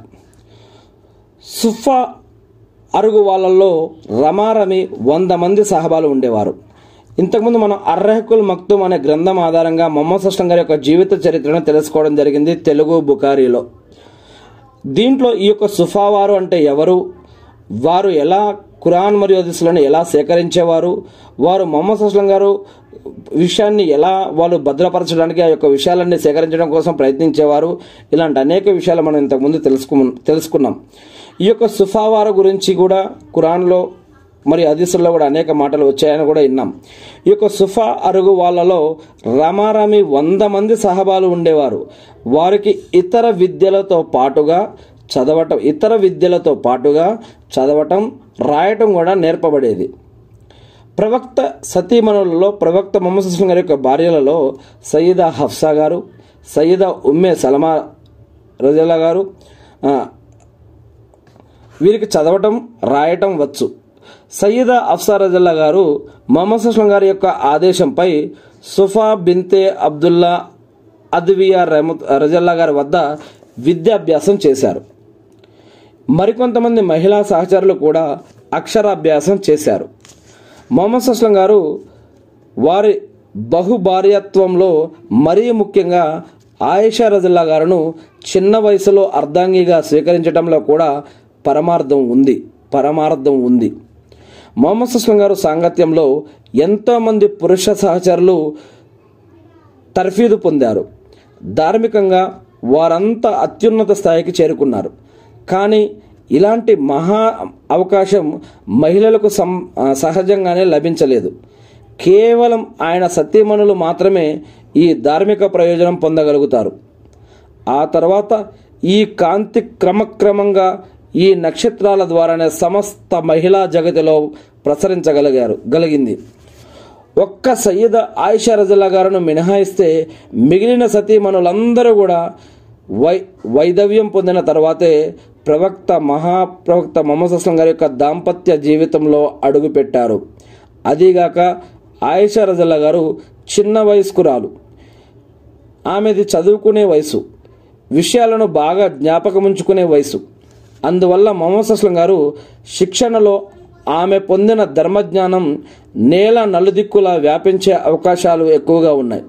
సుఫా అరుగు వాళ్ళల్లో రమారమి వంద మంది సహబాలు ఉండేవారు ఇంతకుముందు మనం అర్రహకుల్ మక్తుమ్ అనే గ్రంథం ఆధారంగా మొహమ్మద్ సస్లం గారి యొక్క జీవిత చరిత్రను తెలుసుకోవడం జరిగింది తెలుగు బుకారీలో దీంట్లో ఈ యొక్క సుఫావారు అంటే ఎవరు వారు ఎలా ఖురాన్ మరియు హదీసులను ఎలా సేకరించేవారు వారు మొహమ్మద్ అస్లం గారు విషయాన్ని ఎలా వాళ్ళు భద్రపరచడానికి ఆ యొక్క విషయాలన్నీ సేకరించడం కోసం ప్రయత్నించేవారు ఇలాంటి అనేక విషయాలు మనం ఇంతకుముందు తెలుసుకు తెలుసుకున్నాం ఈ యొక్క సుఫావారు గురించి కూడా ఖురాన్లో మరి హదీసుల్లో కూడా అనేక మాటలు వచ్చాయని కూడా విన్నాం ఈ యొక్క సుఫా అరుగు వాళ్ళలో రమారమి వంద మంది సహబాలు ఉండేవారు వారికి ఇతర విద్యలతో పాటుగా చదవటం ఇతర విద్యలతో పాటుగా చదవటం రాయటం కూడా నేర్పబడేది ప్రవక్త సతీమణులలో ప్రవక్త మొహమ్మద్ సుస్లం గారి యొక్క భార్యలలో సయ్యదా హఫ్సా గారు సయ్యదా ఉమ్మే సలమా రజల్లా గారు ఆ, వీరికి చదవటం రాయటం వచ్చు సయ్యద అఫ్సా రజల్లా గారు మొహమ్మద్ సుస్లం గారి యొక్క ఆదేశంపై సుఫా బింతే అబ్దుల్లా అద్వియా రహమత్ రజల్లా గారి వద్ద విద్యాభ్యాసం చేశారు మరికొంతమంది మహిళా సహచరులు కూడా అక్షరాభ్యాసం చేశారు మొహమ్మద్ సుస్లం గారు వారి బహుభార్యత్వంలో మరీ ముఖ్యంగా ఆయిషా రజల్లా గారును చిన్న వయసులో అర్ధాంగిగా స్వీకరించడంలో కూడా పరమార్థం ఉంది పరమార్థం ఉంది మొహమ్మద్ సుస్లం గారు సాంగత్యంలో ఎంతోమంది పురుష సహచరులు తర్ఫీదు పొందారు ధార్మికంగా వారంతా అత్యున్నత స్థాయికి చేరుకున్నారు కానీ ఇలాంటి మహా అవకాశం మహిళలకు సం ఆ, సహజంగానే లభించలేదు కేవలం ఆయన సత్యమణులు మాత్రమే ఈ ధార్మిక ప్రయోజనం పొందగలుగుతారు ఆ తర్వాత ఈ కాంతి క్రమక్రమంగా ఈ నక్షత్రాల ద్వారానే సమస్త మహిళా జగతిలో ప్రసరించగలిగారు గలిగింది ఒక్క సయ్యద ఆయిషా రజల్లా గారును మినహాయిస్తే మిగిలిన సతీమణులందరూ కూడా వై వైదవ్యం పొందిన తర్వాతే ప్రవక్త మహాప్రవక్త మొహమ్మద్ అస్లం గారి యొక్క దాంపత్య జీవితంలో అడుగుపెట్టారు అదీగాక ఆయిషా రజల్లా గారు చిన్న వయస్కురాలు ఆమెది చదువుకునే వయసు విషయాలను బాగా జ్ఞాపకముంచుకునే వయసు అందువల్ల మొహమ్మద్ అస్లం గారు శిక్షణలో ఆమె పొందిన ధర్మజ్ఞానం నేల నలుదిక్కులా వ్యాపించే అవకాశాలు ఎక్కువగా ఉన్నాయి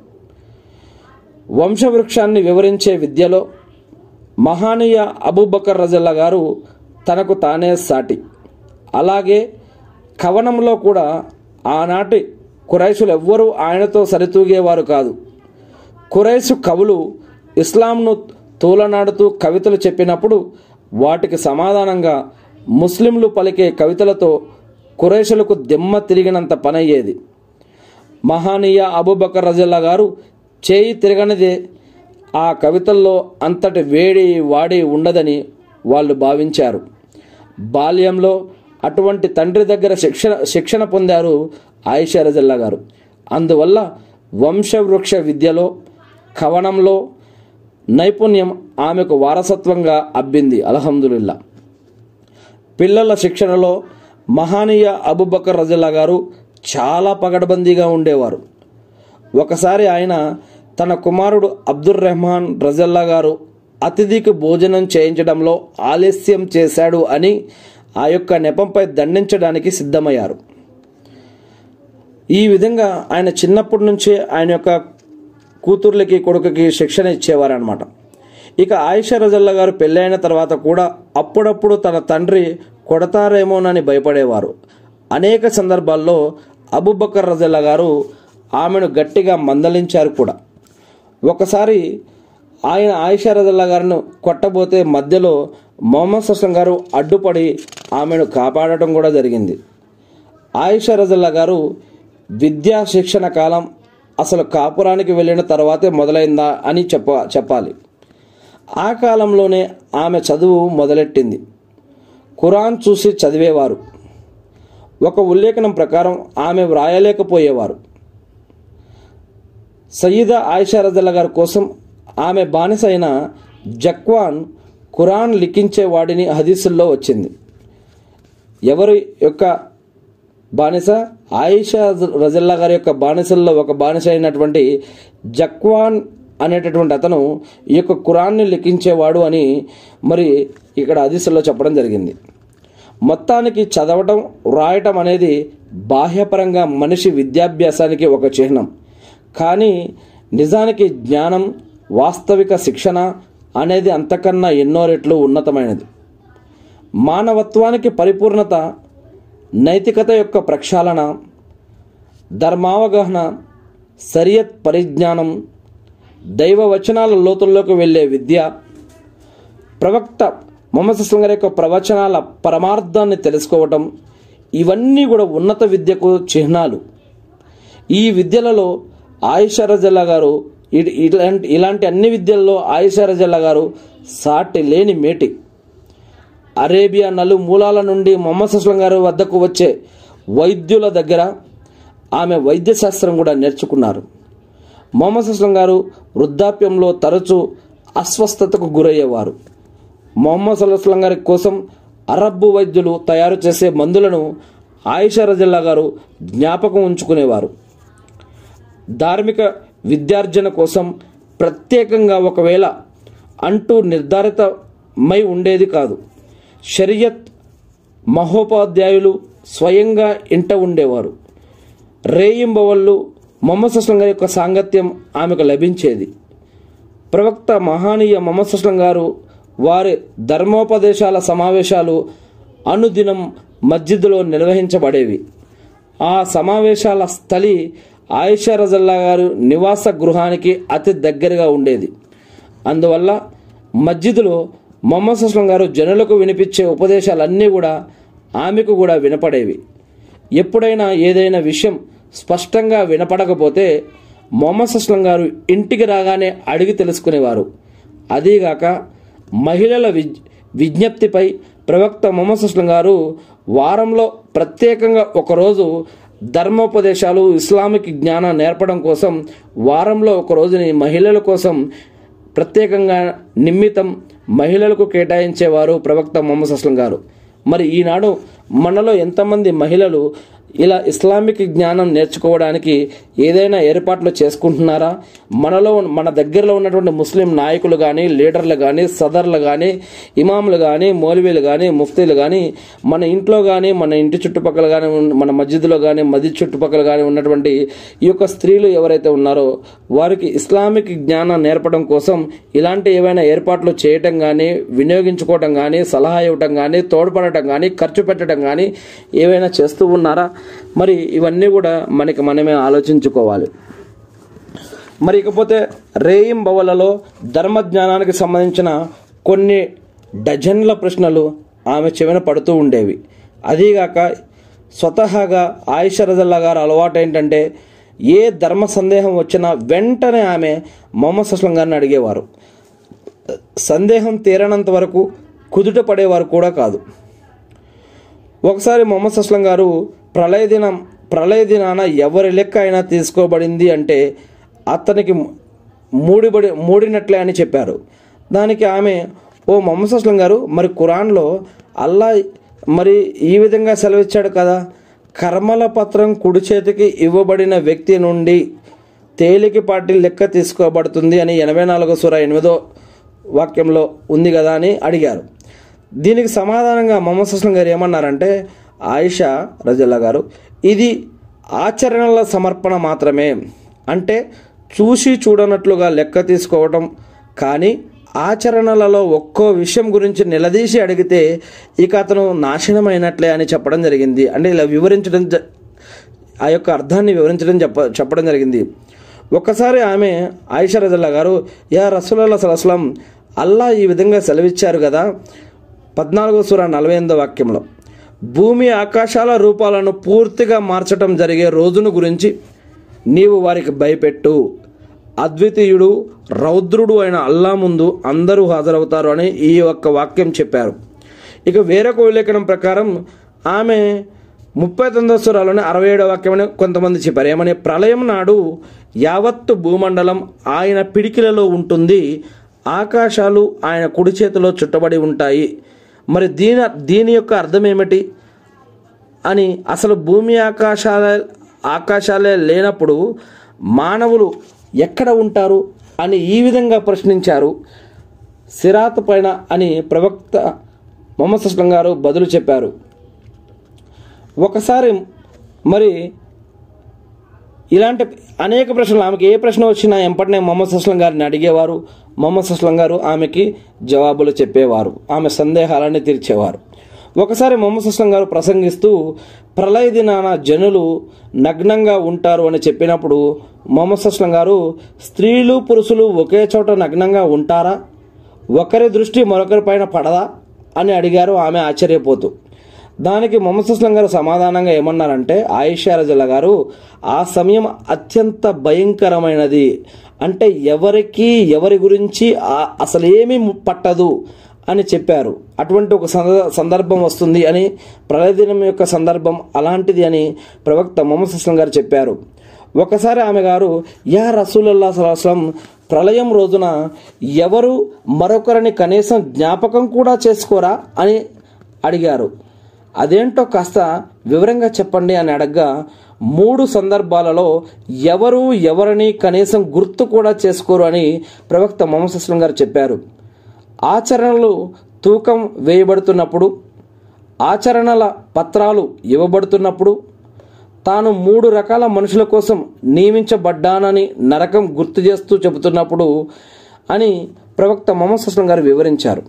వంశవృక్షాన్ని వివరించే విద్యలో మహానీయ అబూబకర్ రజల్లా గారు తనకు తానే సాటి అలాగే కవనంలో కూడా ఆనాటి కురైషులు ఎవ్వరూ ఆయనతో సరితూగేవారు కాదు కురైసు కవులు ఇస్లాంను తూలనాడుతూ కవితలు చెప్పినప్పుడు వాటికి సమాధానంగా ముస్లింలు పలికే కవితలతో కురైషులకు దిమ్మ తిరిగినంత పనయ్యేది మహానీయ అబూబకర్ రజల్లా గారు చేయి తిరగనిదే ఆ కవితల్లో అంతటి వేడి వాడి ఉండదని వాళ్ళు భావించారు బాల్యంలో అటువంటి తండ్రి దగ్గర శిక్షణ శిక్షణ పొందారు ఆయిషా రజల్లా గారు అందువల్ల వంశవృక్ష విద్యలో కవనంలో నైపుణ్యం ఆమెకు వారసత్వంగా అబ్బింది అల్హమ్దుల్లా పిల్లల శిక్షణలో మహానీయ అబుబకర్ రజల్లా గారు చాలా పగడబందీగా ఉండేవారు ఒకసారి ఆయన తన కుమారుడు అబ్దుర్ రెహమాన్ రజల్లా గారు అతిథికి భోజనం చేయించడంలో ఆలస్యం చేశాడు అని ఆ యొక్క నెపంపై దండించడానికి సిద్ధమయ్యారు ఈ విధంగా ఆయన చిన్నప్పటి నుంచే ఆయన యొక్క కూతుర్లకి కొడుకుకి శిక్షణ ఇచ్చేవారనమాట ఇక ఆయిషా రజల్లా గారు పెళ్ళైన తర్వాత కూడా అప్పుడప్పుడు తన తండ్రి కొడతారేమోనని భయపడేవారు అనేక సందర్భాల్లో అబుబకర్ రజల్లా గారు ఆమెను గట్టిగా మందలించారు కూడా ఒకసారి ఆయన ఆయిషా రజల్లా గారిని కొట్టబోతే మధ్యలో మొహమ్మద్ సస్లం గారు అడ్డుపడి ఆమెను కాపాడటం కూడా జరిగింది ఆయిషా రజల్లా గారు విద్యా శిక్షణ కాలం అసలు కాపురానికి వెళ్ళిన తర్వాతే మొదలైందా అని చెప్ప చెప్పాలి ఆ కాలంలోనే ఆమె చదువు మొదలెట్టింది ఖురాన్ చూసి చదివేవారు ఒక ఉల్లేఖనం ప్రకారం ఆమె వ్రాయలేకపోయేవారు సయీదా ఆయిషా రజల్లా గారి కోసం ఆమె బానిస అయిన జక్వాన్ ఖురాన్ లిఖించేవాడిని హదీసుల్లో వచ్చింది ఎవరి యొక్క బానిస ఆయిషా రజల్లా గారి యొక్క బానిసల్లో ఒక బానిస అయినటువంటి జక్వాన్ అనేటటువంటి అతను ఈ యొక్క ఖురాన్ని లిఖించేవాడు అని మరి ఇక్కడ హదీసుల్లో చెప్పడం జరిగింది మొత్తానికి చదవటం వ్రాయటం అనేది బాహ్యపరంగా మనిషి విద్యాభ్యాసానికి ఒక చిహ్నం కానీ నిజానికి జ్ఞానం వాస్తవిక శిక్షణ అనేది అంతకన్నా ఎన్నో రెట్లు ఉన్నతమైనది మానవత్వానికి పరిపూర్ణత నైతికత యొక్క ప్రక్షాళన ధర్మావగాహన సరియత్ పరిజ్ఞానం దైవ వచనాల లోతుల్లోకి వెళ్ళే విద్య ప్రవక్త మొహమ్మద్ అస్లం గారి యొక్క ప్రవచనాల పరమార్థాన్ని తెలుసుకోవటం ఇవన్నీ కూడా ఉన్నత విద్యకు చిహ్నాలు ఈ విద్యలలో ఆయిషా రజల్లా గారు ఇ- ఇలాంటి ఇలాంటి అన్ని విద్యల్లో ఆయిషా రజల్లా గారు సాటి లేని మేటి అరేబియా నలు మూలాల నుండి మొహమ్మద్ అస్లం గారి వద్దకు వచ్చే వైద్యుల దగ్గర ఆమె వైద్యశాస్త్రం కూడా నేర్చుకున్నారు మొహమ్మద్ అస్లం గారు వృద్ధాప్యంలో తరచూ అస్వస్థతకు గురయ్యేవారు మొహమ్మద్ అస్లం గారి కోసం అరబ్బు వైద్యులు తయారు చేసే మందులను ఆయిషా రజల్లా గారు జ్ఞాపకం ఉంచుకునేవారు ధార్మిక విద్యార్జన కోసం ప్రత్యేకంగా ఒకవేళ అంటూ నిర్ధారితమై ఉండేది కాదు షరియత్ మహోపాధ్యాయులు స్వయంగా ఇంట ఉండేవారు రేయింబవళ్ళు మొహమ్మద్ అస్లం గారి యొక్క సాంగత్యం ఆమెకు లభించేది ప్రవక్త మహానీయ మొహమ్మద్ అస్లం గారు వారి ధర్మోపదేశాల సమావేశాలు అనుదినం మస్జిద్లో నిర్వహించబడేవి ఆ సమావేశాల స్థలి ఆయిషా రజల్లా గారు నివాస గృహానికి అతి దగ్గరగా ఉండేది అందువల్ల మస్జిద్లో మొహమ్మద్ అస్లం గారు జనులకు వినిపించే ఉపదేశాలన్నీ కూడా ఆమెకు కూడా వినపడేవి ఎప్పుడైనా ఏదైనా విషయం స్పష్టంగా వినపడకపోతే మొహమ్మద్ అస్లం గారు ఇంటికి రాగానే అడిగి తెలుసుకునేవారు అదీగాక మహిళల విజ్ విజ్ఞప్తిపై ప్రవక్త మొహమ్మద్ అస్లం గారు వారంలో ప్రత్యేకంగా ఒకరోజు ధర్మోపదేశాలు ఇస్లామిక్ జ్ఞానం నేర్పడం కోసం వారంలో ఒక రోజుని మహిళల కోసం ప్రత్యేకంగా నిమిత్తం మహిళలకు కేటాయించేవారు ప్రవక్త మొహమ్మద్ అస్లం గారు మరి ఈనాడు మనలో ఎంతమంది మహిళలు ఇలా ఇస్లామిక్ జ్ఞానం నేర్చుకోవడానికి ఏదైనా ఏర్పాట్లు చేసుకుంటున్నారా మనలో మన దగ్గరలో ఉన్నటువంటి ముస్లిం నాయకులు కానీ లీడర్లు కానీ సదర్లు కానీ ఇమాములు కానీ మౌలవీలు కానీ ముఫ్తీలు కానీ మన ఇంట్లో కానీ మన ఇంటి చుట్టుపక్కల కానీ ఉన్న- మన మస్జిద్లో కానీ మస్జిద్ చుట్టుపక్కల కానీ ఉన్నటువంటి ఈ యొక్క స్త్రీలు ఎవరైతే ఉన్నారో వారికి ఇస్లామిక్ జ్ఞానం నేర్పడం కోసం ఇలాంటి ఏవైనా ఏర్పాట్లు చేయటం కానీ వినియోగించుకోవటం కానీ సలహా ఇవ్వటం కానీ తోడ్పడటం కానీ ఖర్చు పెట్టడం కానీ ఏవైనా చేస్తూ ఉన్నారా మరి ఇవన్నీ కూడా మనకి మనమే ఆలోచించుకోవాలి మరి ఇకపోతే రేయిం బవలలో ధర్మజ్ఞానానికి సంబంధించిన కొన్ని డజన్ల ప్రశ్నలు ఆమె చెవిన పడుతూ ఉండేవి అదీగాక స్వతహాగా ఆయిషా రజల్లా గారు అలవాటు ఏంటంటే ఏ ధర్మ సందేహం వచ్చినా వెంటనే ఆమె మొహమ్మద్ అస్లం గారిని అడిగేవారు సందేహం తీరనంత వరకు కుదుట పడేవారు కూడా కాదు ఒకసారి మొహమ్మద్ అస్లం గారు ప్రళయ దినం ప్రళయ దినాన ఎవరి లెక్క అయినా తీసుకోబడింది అంటే అతనికి మూడిబడి మూడినట్లే అని చెప్పారు దానికి ఆమె ఓ మొహమ్మద్ అస్లం గారు మరి ఖురాన్లో అల్లా మరి ఈ విధంగా సెలవిచ్చాడు కదా కర్మల పత్రం కుడి చేతికి ఇవ్వబడిన వ్యక్తి నుండి తేలికపాటి లెక్క తీసుకోబడుతుంది అని ఎనభై నాలుగో సుర ఎనిమిదో వాక్యంలో ఉంది కదా అని అడిగారు దీనికి సమాధానంగా మొహమ్మద్ అస్లం గారు ఏమన్నారంటే ఆయిషా రజల్లా గారు ఇది ఆచరణల సమర్పణ మాత్రమే అంటే చూసి చూడనట్లుగా లెక్క తీసుకోవటం కానీ ఆచరణలలో ఒక్కో విషయం గురించి నిలదీసి అడిగితే ఇక అతను నాశనమైనట్లే అని చెప్పడం జరిగింది అంటే ఇలా వివరించడం జ- ఆ యొక్క అర్థాన్ని వివరించడం చెప్ప చెప్పడం జరిగింది ఒక్కసారి ఆమె ఆయిషా రజల్లా గారు యా రసూలల్లా సలస్లం అల్లా ఈ విధంగా సెలవిచ్చారు కదా పద్నాలుగో సూర నలభై ఎనిమిదో వాక్యంలో భూమి ఆకాశాల రూపాలను పూర్తిగా మార్చటం జరిగే రోజును గురించి నీవు వారికి భయపెట్టు అద్వితీయుడు రౌద్రుడు అయిన అల్లా ముందు అందరూ హాజరవుతారు అని ఈ ఒక్క వాక్యం చెప్పారు ఇక వేరొక విలేఖనం ప్రకారం ఆమె ముప్పై తొమ్మిదో స్వరాలోనే అరవై ఏడో వాక్యం అని కొంతమంది చెప్పారు ఏమని ప్రళయం నాడు యావత్తు భూమండలం ఆయన పిడికిలలో ఉంటుంది ఆకాశాలు ఆయన కుడి చేతిలో చుట్టబడి ఉంటాయి మరి దీని దీని యొక్క అర్థం ఏమిటి అని అసలు భూమి ఆకాశాల ఆకాశాలే లేనప్పుడు మానవులు ఎక్కడ ఉంటారు అని ఈ విధంగా ప్రశ్నించారు సిరాత్ పైన అని ప్రవక్త మొహమ్మద్ అస్లం గారు బదులు చెప్పారు ఒకసారి మరి ఇలాంటి అనేక ప్రశ్నలు ఆమెకి ఏ ప్రశ్న వచ్చినా ఎంపటినే మొహమ్మద్ అస్లం గారిని అడిగేవారు మొహమ్మద్ అస్లం గారు ఆమెకి జవాబులు చెప్పేవారు ఆమె సందేహాలన్నీ తీర్చేవారు ఒకసారి మొహమ్మద్ అస్లం గారు ప్రసంగిస్తూ ప్రళయ దినాన జనులు నగ్నంగా ఉంటారు అని చెప్పినప్పుడు మొహమ్మద్ అస్లం గారు స్త్రీలు పురుషులు ఒకే చోట నగ్నంగా ఉంటారా ఒకరి దృష్టి మరొకరి పైన పడదా అని అడిగారు ఆమె ఆశ్చర్యపోతూ దానికి మొహమ్మద్ అస్లం గారు సమాధానంగా ఏమన్నారంటే ఆయిషా రజల్లా గారు ఆ సమయం అత్యంత భయంకరమైనది అంటే ఎవరికి ఎవరి గురించి ఆ- అసలు ఏమీ పట్టదు అని చెప్పారు అటువంటి ఒక సంద- సందర్భం వస్తుంది అని ప్రళయదినం యొక్క సందర్భం అలాంటిది అని ప్రవక్త మొహమ్మద్ అస్లం గారు చెప్పారు ఒకసారి ఆమె గారు యా రసూలల్లా సలాహం ప్రళయం రోజున ఎవరు మరొకరిని కనీసం జ్ఞాపకం కూడా చేసుకోరా అని అడిగారు అదేంటో కాస్త వివరంగా చెప్పండి అని అడగ్గా మూడు సందర్భాలలో ఎవరు ఎవరిని కనీసం గుర్తు కూడా చేసుకోరు అని ప్రవక్త మొహమ్మద్ అస్లం గారు చెప్పారు ఆచరణలు తూకం వేయబడుతున్నప్పుడు ఆచరణల పత్రాలు ఇవ్వబడుతున్నప్పుడు తాను మూడు రకాల మనుషుల కోసం నియమించబడ్డానని నరకం గుర్తు చేస్తూ చెబుతున్నప్పుడు అని ప్రవక్త మొహమ్మద్ అస్లం గారు వివరించారు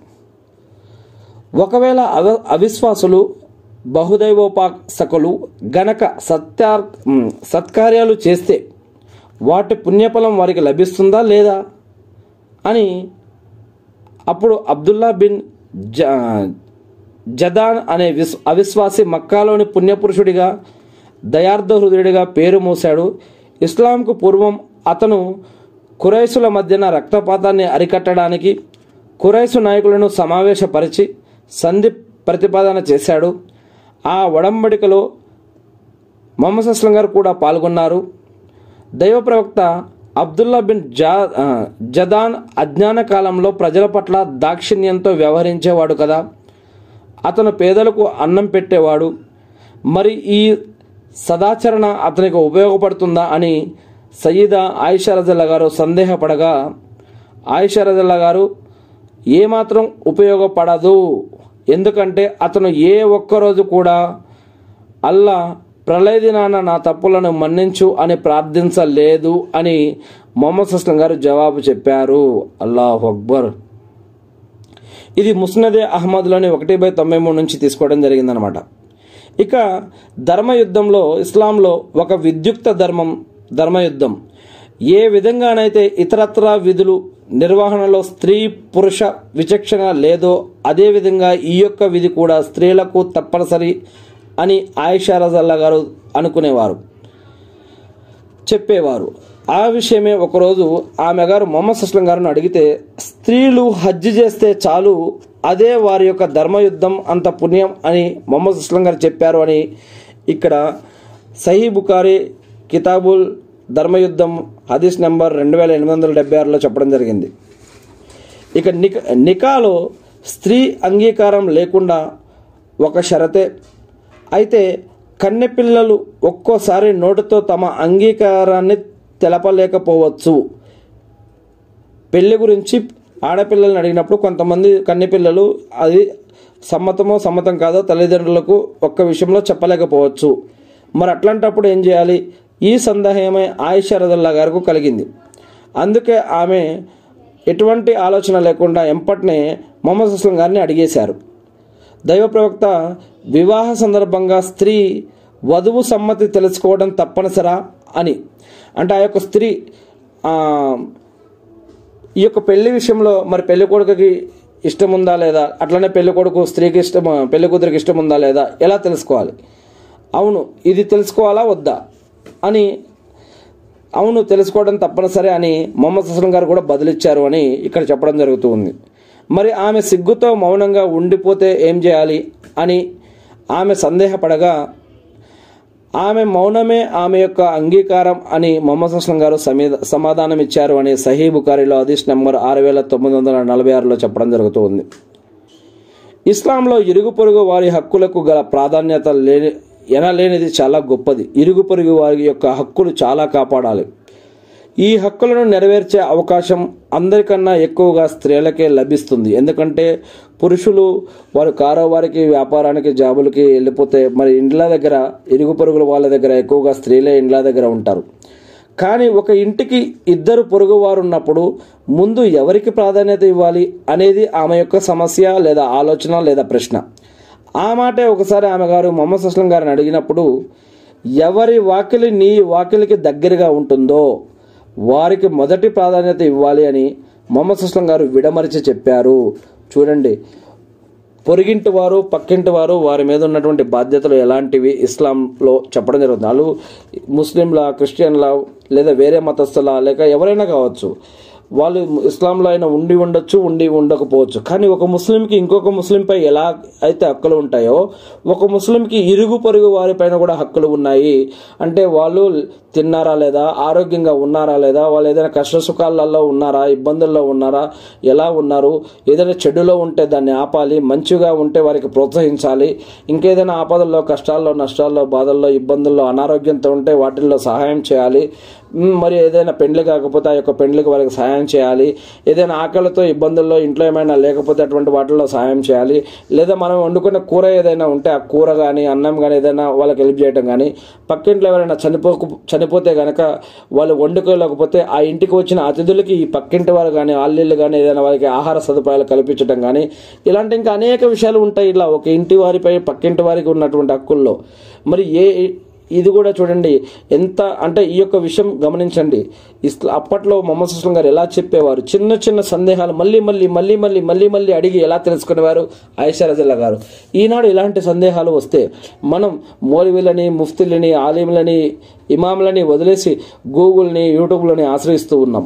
ఒకవేళ అవ అవిశ్వాసులు బహుదైవోపాసకులు గనక సత్యార్ ఉమ్, సత్కార్యాలు చేస్తే వాటి పుణ్యఫలం వారికి లభిస్తుందా లేదా అని అప్పుడు అబ్దుల్లా బిన్ జ జదాన్ అనే విస్ అవిశ్వాసి మక్కాలోని పుణ్యపురుషుడిగా దయార్థ హృదయుడిగా పేరు మోశాడు ఇస్లాంకు పూర్వం అతను కురైసుల మధ్యన రక్తపాతాన్ని అరికట్టడానికి కురైసు నాయకులను సమావేశపరిచి సంధి ప్రతిపాదన చేశాడు ఆ ఒడంబడికలో మొహమ్మద్ అస్లం గారు కూడా పాల్గొన్నారు దైవ ప్రవక్త అబ్దుల్లా బిన్ జా ఆ, జదాన్ అజ్ఞాన కాలంలో ప్రజల పట్ల దాక్షిణ్యంతో వ్యవహరించేవాడు కదా అతను పేదలకు అన్నం పెట్టేవాడు మరి ఈ సదాచరణ అతనికి ఉపయోగపడుతుందా అని సయీదా ఆయిషా రజల్లా గారు సందేహపడగా ఆయిషా రజల్లా గారు ఏమాత్రం ఉపయోగపడదు ఎందుకంటే అతను ఏ ఒక్కరోజు కూడా అల్లా ప్రళయ దినాన నా తప్పులను మన్నించు అని ప్రార్థించలేదు అని మొహమ్మద్ అస్లం గారు జవాబు చెప్పారు అల్లాహ్ అక్బర్ ఇది ముస్నదే అహ్మద్లోని ఒకటి బై తొంభై మూడు నుంచి తీసుకోవడం జరిగిందనమాట ఇక ధర్మయుద్ధంలో ఇస్లాంలో ఒక విద్యుక్త ధర్మం ధర్మయుద్ధం ఏ విధంగానైతే ఇతరత్ర విధులు నిర్వహణలో స్త్రీ పురుష విచక్షణ లేదో అదే విధంగా ఈ యొక్క విధి కూడా స్త్రీలకు తప్పనిసరి అని ఆయిషా రజల్లా గారు అనుకునేవారు చెప్పేవారు ఆ విషయమే ఒకరోజు ఆమె గారు మొహమ్మద్ అస్లం గారిని అడిగితే స్త్రీలు హజ్ చేస్తే చాలు అదే వారి యొక్క ధర్మయుద్ధం అంత పుణ్యం అని మొహమ్మద్ అస్లం గారు చెప్పారు అని ఇక్కడ సహీ బుకారి కితాబుల్ ధర్మయుద్ధం హదీస్ నెంబర్ రెండు వేల ఎనిమిది వందల డెబ్బై ఆరులో చెప్పడం జరిగింది ఇక నిక నికాలో స్త్రీ అంగీకారం లేకుండా ఒక షరతే అయితే కన్నెపిల్లలు ఒక్కోసారి నోటితో తమ అంగీకారాన్ని తెలపలేకపోవచ్చు పెళ్లి గురించి ఆడపిల్లల్ని అడిగినప్పుడు కొంతమంది కన్నెపిల్లలు అది సమ్మతమో సమ్మతం కాదో తల్లిదండ్రులకు ఒక్క విషయంలో చెప్పలేకపోవచ్చు మరి అట్లాంటప్పుడు ఏం చేయాలి ఈ సందేహమే ఆయిషా రజల్లా గారికి కలిగింది అందుకే ఆమె ఎటువంటి ఆలోచన లేకుండా ఎంపటినే మొహమ్మద్ అస్లం గారిని అడిగేశారు దైవ ప్రవక్త వివాహ సందర్భంగా స్త్రీ వధువు సమ్మతి తెలుసుకోవడం తప్పనిసరా అని అంటే ఆ యొక్క స్త్రీ ఆ, ఈ యొక్క పెళ్లి విషయంలో మరి పెళ్లి కొడుకుకి ఇష్టం ఉందా లేదా అట్లనే పెళ్లి కొడుకు స్త్రీకి ఇష్టం పెళ్లి కూతురికి ఇష్టం ఉందా లేదా ఎలా తెలుసుకోవాలి అవును ఇది తెలుసుకోవాలా వద్దా అని అవును తెలుసుకోవడం తప్పనిసరి అని మొహమ్మద్ అస్లం గారు కూడా బదిలిచ్చారు అని ఇక్కడ చెప్పడం జరుగుతూ ఉంది మరి ఆమె సిగ్గుతో మౌనంగా ఉండిపోతే ఏం చేయాలి అని ఆమె సందేహపడగా ఆమె మౌనమే ఆమె యొక్క అంగీకారం అని మొహమ్మద్ అస్లం గారు సమీద సమాధానం ఇచ్చారు అని సహీ బుకారిలో హదీస్ నెంబర్ ఆరు వేల తొమ్మిది వందల నలభై ఆరులో చెప్పడం జరుగుతూ ఉంది ఇస్లాంలో ఇరుగు పొరుగు వారి హక్కులకు గల ప్రాధాన్యత లేని ఎనలేనిది చాలా గొప్పది ఇరుగు పొరుగు వారి యొక్క హక్కులు చాలా కాపాడాలి ఈ హక్కులను నెరవేర్చే అవకాశం అందరికన్నా ఎక్కువగా స్త్రీలకే లభిస్తుంది ఎందుకంటే పురుషులు వారు కారోబారికి వ్యాపారానికి జాబులకి వెళ్ళిపోతే మరి ఇండ్ల దగ్గర ఇరుగు పొరుగుల వాళ్ళ దగ్గర ఎక్కువగా స్త్రీలే ఇండ్ల దగ్గర ఉంటారు కానీ ఒక ఇంటికి ఇద్దరు పొరుగువారు ఉన్నప్పుడు ముందు ఎవరికి ప్రాధాన్యత ఇవ్వాలి అనేది ఆమె యొక్క సమస్య లేదా ఆలోచన లేదా ప్రశ్న ఆ మాటే ఒకసారి ఆమె గారు మొహమ్మద్ అస్లం గారిని అడిగినప్పుడు ఎవరి వాకిలి నీ వాకిలికి దగ్గరగా ఉంటుందో వారికి మొదటి ప్రాధాన్యత ఇవ్వాలి అని మొహమ్మద్ అస్లం గారు విడమరిచి చెప్పారు చూడండి పొరిగింటి వారు పక్కింటి వారు వారి మీద ఉన్నటువంటి బాధ్యతలు ఎలాంటివి ఇస్లాంలో చెప్పడం జరుగుతుంది వాళ్ళు ముస్లింల క్రిస్టియన్ల లేదా వేరే మతస్థుల లేక ఎవరైనా కావచ్చు వాళ్ళు ఇస్లాంలో అయినా ఉండి ఉండొచ్చు ఉండి ఉండకపోవచ్చు కానీ ఒక ముస్లింకి ఇంకొక ముస్లింపై ఎలా అయితే హక్కులు ఉంటాయో ఒక ముస్లింకి ఇరుగు పొరుగు వారిపైన కూడా హక్కులు ఉన్నాయి అంటే వాళ్ళు తిన్నారా లేదా ఆరోగ్యంగా ఉన్నారా లేదా వాళ్ళు ఏదైనా కష్ట సుఖాలలో ఉన్నారా ఇబ్బందుల్లో ఉన్నారా ఎలా ఉన్నారు ఏదైనా చెడులో ఉంటే దాన్ని ఆపాలి మంచిగా ఉంటే వారికి ప్రోత్సహించాలి ఇంకేదైనా ఆపదల్లో కష్టాల్లో నష్టాల్లో బాధల్లో ఇబ్బందుల్లో అనారోగ్యంతో ఉంటే వాటిల్లో సహాయం చేయాలి మ్, మరి ఏదైనా పెండ్లి కాకపోతే ఆ యొక్క పెండ్లికి వారికి సహాయం చేయాలి ఏదైనా ఆకలితో ఇబ్బందుల్లో ఇంట్లో ఏమైనా లేకపోతే అటువంటి వాటిల్లో సహాయం చేయాలి లేదా మనం వండుకున్న కూర ఏదైనా ఉంటే ఆ కూర కానీ అన్నం కానీ ఏదైనా వాళ్ళకి హెల్ప్ చేయడం కానీ పక్కింట్లో ఎవరైనా చనిపోకు చనిపోతే గనక వాళ్ళు వండుకోలేకపోతే ఆ ఇంటికి వచ్చిన అతిథులకి ఈ పక్కింటి వారు కానీ ఆల్లీళ్ళు కానీ ఏదైనా వారికి ఆహార సదుపాయాలు కల్పించడం కానీ ఇలాంటి ఇంకా అనేక విషయాలు ఉంటాయి ఇలా ఒక ఇంటి వారిపై పక్కింటి వారికి ఉన్నటువంటి హక్కుల్లో మరి ఏ ఇది కూడా చూడండి ఎంత అంటే ఈ యొక్క విషయం గమనించండి ఇస్లా అప్పట్లో మొహమ్మద్ సుస్లం గారు ఎలా చెప్పేవారు చిన్న చిన్న సందేహాలు మళ్ళీ మళ్ళీ మళ్ళీ మళ్ళీ మళ్ళీ మళ్ళీ అడిగి ఎలా తెలుసుకునేవారు ఆయిషా రజల్లా గారు ఈనాడు ఇలాంటి సందేహాలు వస్తే మనం మౌలవీలని ముఫ్తీలని ఆలింలని ఇమాంలని వదిలేసి గూగుల్ని యూట్యూబ్లని ఆశ్రయిస్తూ ఉన్నాం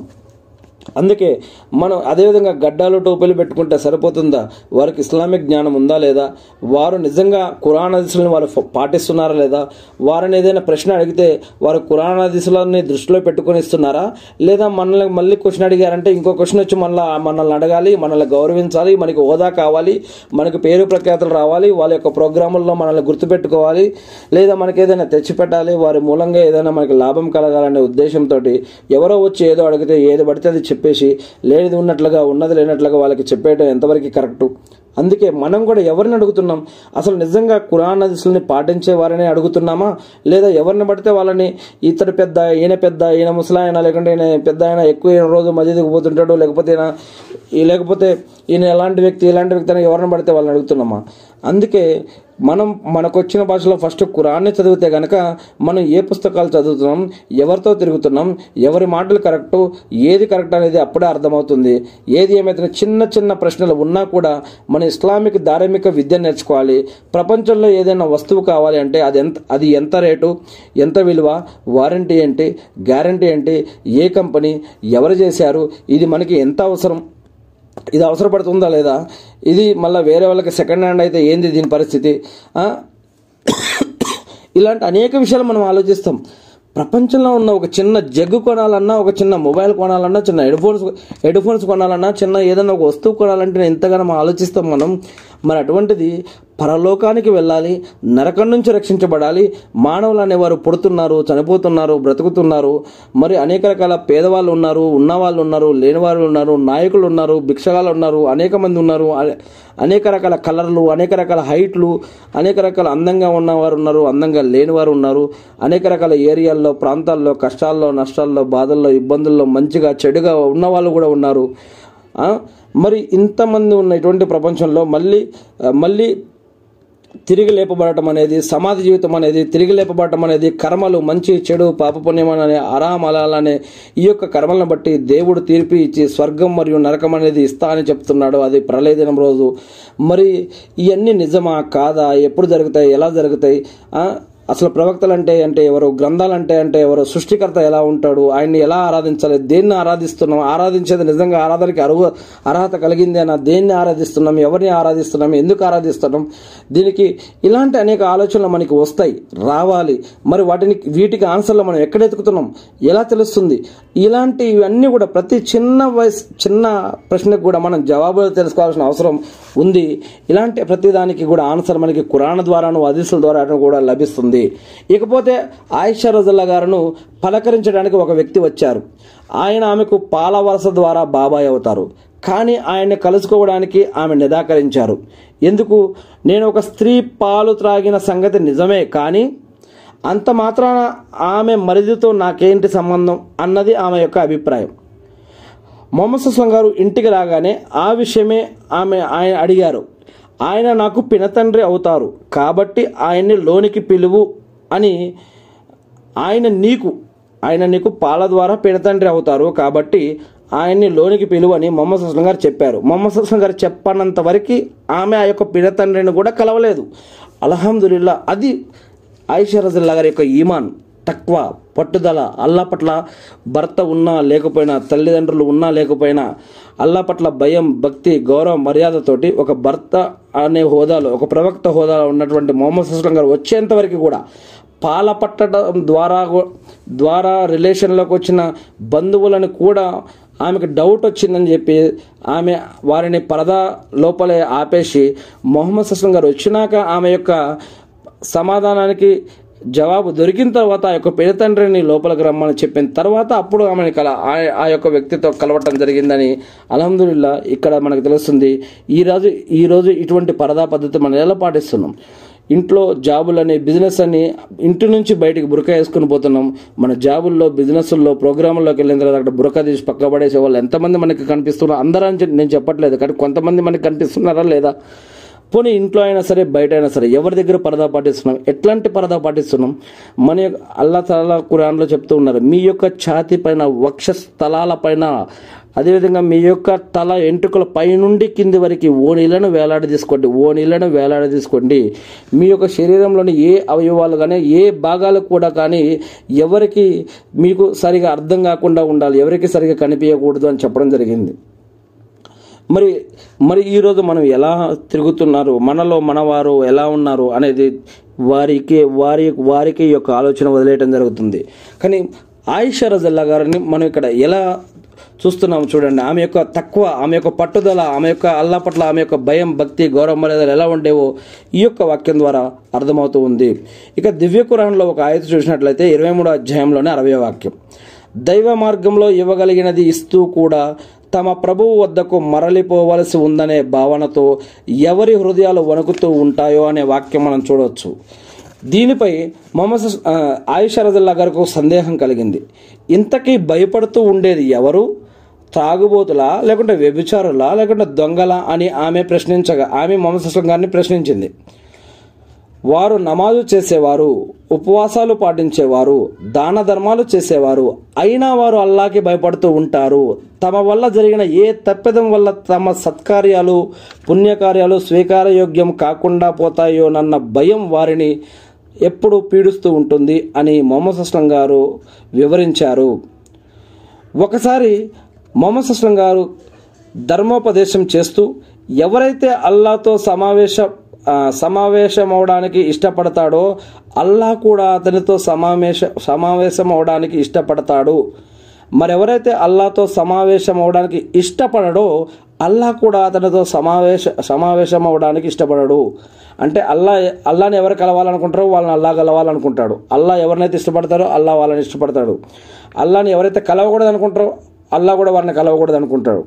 అందుకే మనం అదేవిధంగా గడ్డాలు టోపీలు పెట్టుకుంటే సరిపోతుందా వారికి ఇస్లామిక్ జ్ఞానం ఉందా లేదా వారు నిజంగా కురాన్ హదీసులను వారు ఫ- పాటిస్తున్నారా లేదా వారిని ఏదైనా ప్రశ్న అడిగితే వారు కురాన్ హదీసులని దృష్టిలో పెట్టుకొని ఇస్తున్నారా లేదా మనల్ని మళ్ళీ క్వశ్చన్ అడిగారంటే ఇంకో క్వశ్చన్ వచ్చి మళ్ళీ మనల్ని అడగాలి మనల్ని గౌరవించాలి మనకి హోదా కావాలి మనకి పేరు ప్రఖ్యాతులు రావాలి వాళ్ళ యొక్క ప్రోగ్రాముల్లో మనల్ని గుర్తుపెట్టుకోవాలి లేదా మనకి ఏదైనా తెచ్చిపెట్టాలి వారి మూలంగా ఏదైనా మనకి లాభం కలగాలనే ఉద్దేశంతో ఎవరో వచ్చి ఏదో అడిగితే ఏది పడితే అది చెప్పేసి లేనిది ఉన్నట్లుగా ఉన్నది లేనట్లుగా వాళ్ళకి చెప్పేయడం ఎంతవరకు కరెక్టు అందుకే మనం కూడా ఎవరిని అడుగుతున్నాం అసలు నిజంగా కురాన్ హదీసుల్ని పాటించే వారిని అడుగుతున్నామా లేదా ఎవరిని పడితే వాళ్ళని ఇతడు పెద్ద ఈయన పెద్ద ఈయన ముసలాయన లేకుంటే ఈయన పెద్ద ఆయన ఎక్కువ ఈయన రోజు మసీదుకు పోతుంటాడు లేకపోతే ఈయన ఈ లేకపోతే ఈయన ఎలాంటి వ్యక్తి ఇలాంటి వ్యక్తి అని ఎవరిని పడితే వాళ్ళని అడుగుతున్నామా అందుకే మనం మనకు వచ్చిన భాషలో ఫస్ట్ ఖురాన్ని చదివితే గనక మనం ఏ పుస్తకాలు చదువుతున్నాం ఎవరితో తిరుగుతున్నాం ఎవరి మాటలు కరెక్టు ఏది కరెక్ట్ అనేది అప్పుడే అర్థమవుతుంది ఏది ఏమైతే చిన్న చిన్న ప్రశ్నలు ఉన్నా కూడా మన ఇస్లామిక్ ధార్మిక విద్య నేర్చుకోవాలి ప్రపంచంలో ఏదైనా వస్తువు కావాలి అంటే అది ఎంత అది ఎంత రేటు ఎంత విలువ వారంటీ ఏంటి గ్యారంటీ ఏంటి ఏ కంపెనీ ఎవరు చేశారు ఇది మనకి ఎంత అవసరం ఇది అవసరపడుతుందా లేదా ఇది మళ్ళీ వేరే వాళ్ళకి సెకండ్ హ్యాండ్ అయితే ఏంది దీని పరిస్థితి ఆ? ఇలాంటి అనేక విషయాలు మనం ఆలోచిస్తాం ప్రపంచంలో ఉన్న ఒక చిన్న జగ్గు కొనాలన్నా ఒక చిన్న మొబైల్ కొనాలన్నా చిన్న హెడ్ ఫోన్స్ హెడ్ ఫోన్స్ కొనాలన్నా చిన్న ఏదైనా ఒక వస్తువు కొనాలంటే ఎంతగానో ఆలోచిస్తాం మనం మరి అటువంటిది పరలోకానికి వెళ్ళాలి నరకం నుంచి రక్షించబడాలి మానవులు అనేవారు పుడుతున్నారు చనిపోతున్నారు బ్రతుకుతున్నారు మరి అనేక రకాల పేదవాళ్ళు ఉన్నారు ఉన్నవాళ్ళు ఉన్నారు లేని వాళ్ళు ఉన్నారు నాయకులు ఉన్నారు భిక్షగాలు ఉన్నారు అనేక మంది ఉన్నారు అనే- అనేక రకాల కలర్లు అనేక రకాల హైట్లు అనేక రకాల అందంగా ఉన్నవారు ఉన్నారు అందంగా లేనివారు ఉన్నారు అనేక రకాల ఏరియాల్లో ప్రాంతాల్లో కష్టాల్లో నష్టాల్లో బాధల్లో ఇబ్బందుల్లో మంచిగా చెడుగా ఉన్నవాళ్ళు కూడా ఉన్నారు ఆ? మరి ఇంతమంది ఉన్న ఇటువంటి ప్రపంచంలో మళ్ళీ ఆ, మళ్ళీ తిరిగి లేపబడటం అనేది సమాధి జీవితం అనేది తిరిగి లేపబడటం అనేది కర్మలు మంచి చెడు పాపపుణ్యం అనే అరామ్ అలాలనే ఈ యొక్క కర్మలను బట్టి దేవుడు తీర్పు ఇచ్చి స్వర్గం మరియు నరకం అనేది ఇస్తా అని చెప్తున్నాడు అది ప్రళయ దినం రోజు మరి ఇవన్నీ నిజమా కాదా ఎప్పుడు జరుగుతాయి ఎలా జరుగుతాయి ఆ? అసలు ప్రవక్తలు అంటే అంటే ఎవరు గ్రంథాలు అంటే అంటే ఎవరు సృష్టికర్త ఎలా ఉంటాడు ఆయన్ని ఎలా ఆరాధించాలి దేన్ని ఆరాధిస్తున్నాం ఆరాధించేది నిజంగా ఆరాధనకి అరువు అర్హత కలిగింది అన్న దేన్ని ఆరాధిస్తున్నాం ఎవరిని ఆరాధిస్తున్నాం ఎందుకు ఆరాధిస్తున్నాం దీనికి ఇలాంటి అనేక ఆలోచనలు మనకి వస్తాయి రావాలి మరి వాటిని వీటికి ఆన్సర్లు మనం ఎక్కడ ఎతుకుతున్నాం ఎలా తెలుస్తుంది ఇలాంటి ఇవన్నీ కూడా ప్రతి చిన్న వయసు చిన్న ప్రశ్నకు కూడా మనం జవాబులు తెలుసుకోవాల్సిన అవసరం ఉంది ఇలాంటి ప్రతి దానికి కూడా ఆన్సర్ మనకి కురాణ ద్వారాను హదీసుల ద్వారా కూడా లభిస్తుంది ఇకపోతే ఆయిషా రజల్లా గారును పలకరించడానికి ఒక వ్యక్తి వచ్చారు ఆయన ఆమెకు పాల వలస ద్వారా బాబాయ్ అవుతారు కానీ ఆయన్ని కలుసుకోవడానికి ఆమె నిరాకరించారు ఎందుకు నేను ఒక స్త్రీ పాలు త్రాగిన సంగతి నిజమే కానీ అంత మాత్రాన ఆమె మరిదితో నాకేంటి సంబంధం అన్నది ఆమె యొక్క అభిప్రాయం మొహమ్మద్ సుస్లం గారు ఇంటికి రాగానే ఆ విషయమే ఆమె ఆయన అడిగారు ఆయన నాకు పినతండ్రి అవుతారు కాబట్టి ఆయన్ని లోనికి పిలువు అని ఆయన నీకు ఆయన నీకు పాల ద్వారా పినతండ్రి అవుతారు కాబట్టి ఆయన్ని లోనికి పిలువని మొహమ్మద్ సుస్లం గారు చెప్పారు మొహమ్మద్ సుస్లం గారు చెప్పనంత వరకు ఆమె ఆ యొక్క పినతండ్రిని కూడా కలవలేదు అల్హమ్దుల్లా అది ఆయిషా రజల్లా గారి యొక్క ఈమాన్ తక్కువ పట్టుదల అల్లా పట్ల భర్త ఉన్నా లేకపోయినా తల్లిదండ్రులు ఉన్నా లేకపోయినా అల్లా పట్ల భయం భక్తి గౌరవ మర్యాదతోటి ఒక భర్త అనే హోదాలో ఒక ప్రవక్త హోదాలో ఉన్నటువంటి మొహమ్మద్ సుస్లం గారు వచ్చేంత వరకు కూడా పాల పట్టడం ద్వారా గు- ద్వారా రిలేషన్లోకి వచ్చిన బంధువులను కూడా ఆమెకు డౌట్ వచ్చిందని చెప్పి ఆమె వారిని పరదా లోపలే ఆపేసి మొహమ్మద్ సుస్లం గారు వచ్చినాక ఆమె యొక్క సమాధానానికి జవాబు దొరికిన తర్వాత ఆ యొక్క పెదతండ్రిని లోపలికి రమ్మని చెప్పిన తర్వాత అప్పుడు ఆమెని కల ఆ- ఆ యొక్క వ్యక్తితో కలవటం జరిగిందని అల్హమ్దుల్లా ఇక్కడ మనకు తెలుస్తుంది ఈ రోజు ఈ రోజు ఇటువంటి పరదా పద్ధతి మనం ఎలా పాటిస్తున్నాం ఇంట్లో జాబులని బిజినెస్ అని ఇంటి నుంచి బయటికి బురక వేసుకుని పోతున్నాం మన జాబుల్లో బిజినెస్ల్లో ప్రోగ్రాంలోకి వెళ్ళిన తర్వాత అక్కడ బురక తీసి పక్క పడేసే వాళ్ళు ఎంతమంది మనకి కనిపిస్తున్నారు అందరూ అని చెప్పి నేను చెప్పట్లేదు కానీ కొంతమంది మనకి కనిపిస్తున్నారా లేదా పోనీ ఇంట్లో అయినా సరే బయట అయినా సరే ఎవరి దగ్గర పరదా పాటిస్తున్నాం ఎట్లాంటి పరదా పాటిస్తున్నాం మన యొక్క అల్లా తలా కురాన్లో చెప్తూ ఉన్నారు మీ యొక్క ఛాతి పైన వక్ష స్థలాల పైన అదేవిధంగా మీ యొక్క తల ఎంట్రుకల పైనుండి కింది వరకు ఓ నీళ్ళను వేలాడ తీసుకోండి ఓ నీళ్ళను వేలాడ తీసుకోండి మీ యొక్క శరీరంలోని ఏ అవయవాలు కానీ ఏ భాగాలు కూడా కానీ ఎవరికి మీకు సరిగా అర్థం కాకుండా ఉండాలి ఎవరికి సరిగా కనిపించకూడదు అని చెప్పడం జరిగింది మరి మరి ఈరోజు మనం ఎలా తిరుగుతున్నారు మనలో మనవారు ఎలా ఉన్నారు అనేది వారికి వారి వారికి ఈ యొక్క ఆలోచన వదిలేయటం జరుగుతుంది కానీ ఆయిషా రజల్లా గారిని మనం ఇక్కడ ఎలా చూస్తున్నాం చూడండి ఆమె యొక్క తక్కువ ఆమె యొక్క పట్టుదల ఆమె యొక్క అల్లా పట్ల ఆమె యొక్క భయం భక్తి గౌరవ మర్యాదలు ఎలా ఉండేవో ఈ యొక్క వాక్యం ద్వారా అర్థమవుతూ ఉంది ఇక దివ్య కురాన్లో ఒక ఆయత చూసినట్లయితే ఇరవై మూడో అధ్యాయంలోనే అరవై వాక్యం దైవ మార్గంలో ఇవ్వగలిగినది ఇస్తూ కూడా తమ ప్రభువు వద్దకు మరలిపోవలసి ఉందనే భావనతో ఎవరి హృదయాలు వణుకుతూ ఉంటాయో అనే వాక్యం మనం చూడవచ్చు దీనిపై మొహమ్మద్ సస్- ఆ, ఆయిషా రజల్లా గారికి ఒక సందేహం కలిగింది ఇంతకీ భయపడుతూ ఉండేది ఎవరు త్రాగుబోతులా లేకుంటే వ్యభిచారులా లేకుంటే దొంగలా అని ఆమె ప్రశ్నించగా ఆమె మొహమ్మద్ అస్లం గారిని ప్రశ్నించింది వారు నమాజు చేసేవారు ఉపవాసాలు పాటించేవారు దాన ధర్మాలు చేసేవారు అయినా వారు అల్లాకి భయపడుతూ ఉంటారు తమ వల్ల జరిగిన ఏ తప్పిదం వల్ల తమ సత్కార్యాలు పుణ్యకార్యాలు స్వీకారయోగ్యం కాకుండా పోతాయోనన్న భయం వారిని ఎప్పుడు పీడిస్తూ ఉంటుంది అని మొహమ్మద్ అస్లం గారు వివరించారు ఒకసారి మొహమ్మద్ అస్లం గారు ధర్మోపదేశం చేస్తూ ఎవరైతే అల్లాతో సమావేశ ఆ, సమావేశం అవడానికి ఇష్టపడతాడో అల్లా కూడా అతనితో సమావేశ సమావేశం అవడానికి ఇష్టపడతాడు మరెవరైతే అల్లాతో సమావేశం అవడానికి ఇష్టపడడో అల్లా కూడా అతనితో సమావేశ సమావేశం అవడానికి ఇష్టపడడు అంటే అల్లా అల్లాని ఎవరు కలవాలనుకుంటారో వాళ్ళని అల్లా కలవాలనుకుంటాడు అల్లా ఎవరినైతే ఇష్టపడతారో అల్లా వాళ్ళని ఇష్టపడతాడు అల్లాని ఎవరైతే కలవకూడదు అనుకుంటారో అల్లా కూడా వారిని కలవకూడదు అనుకుంటాడు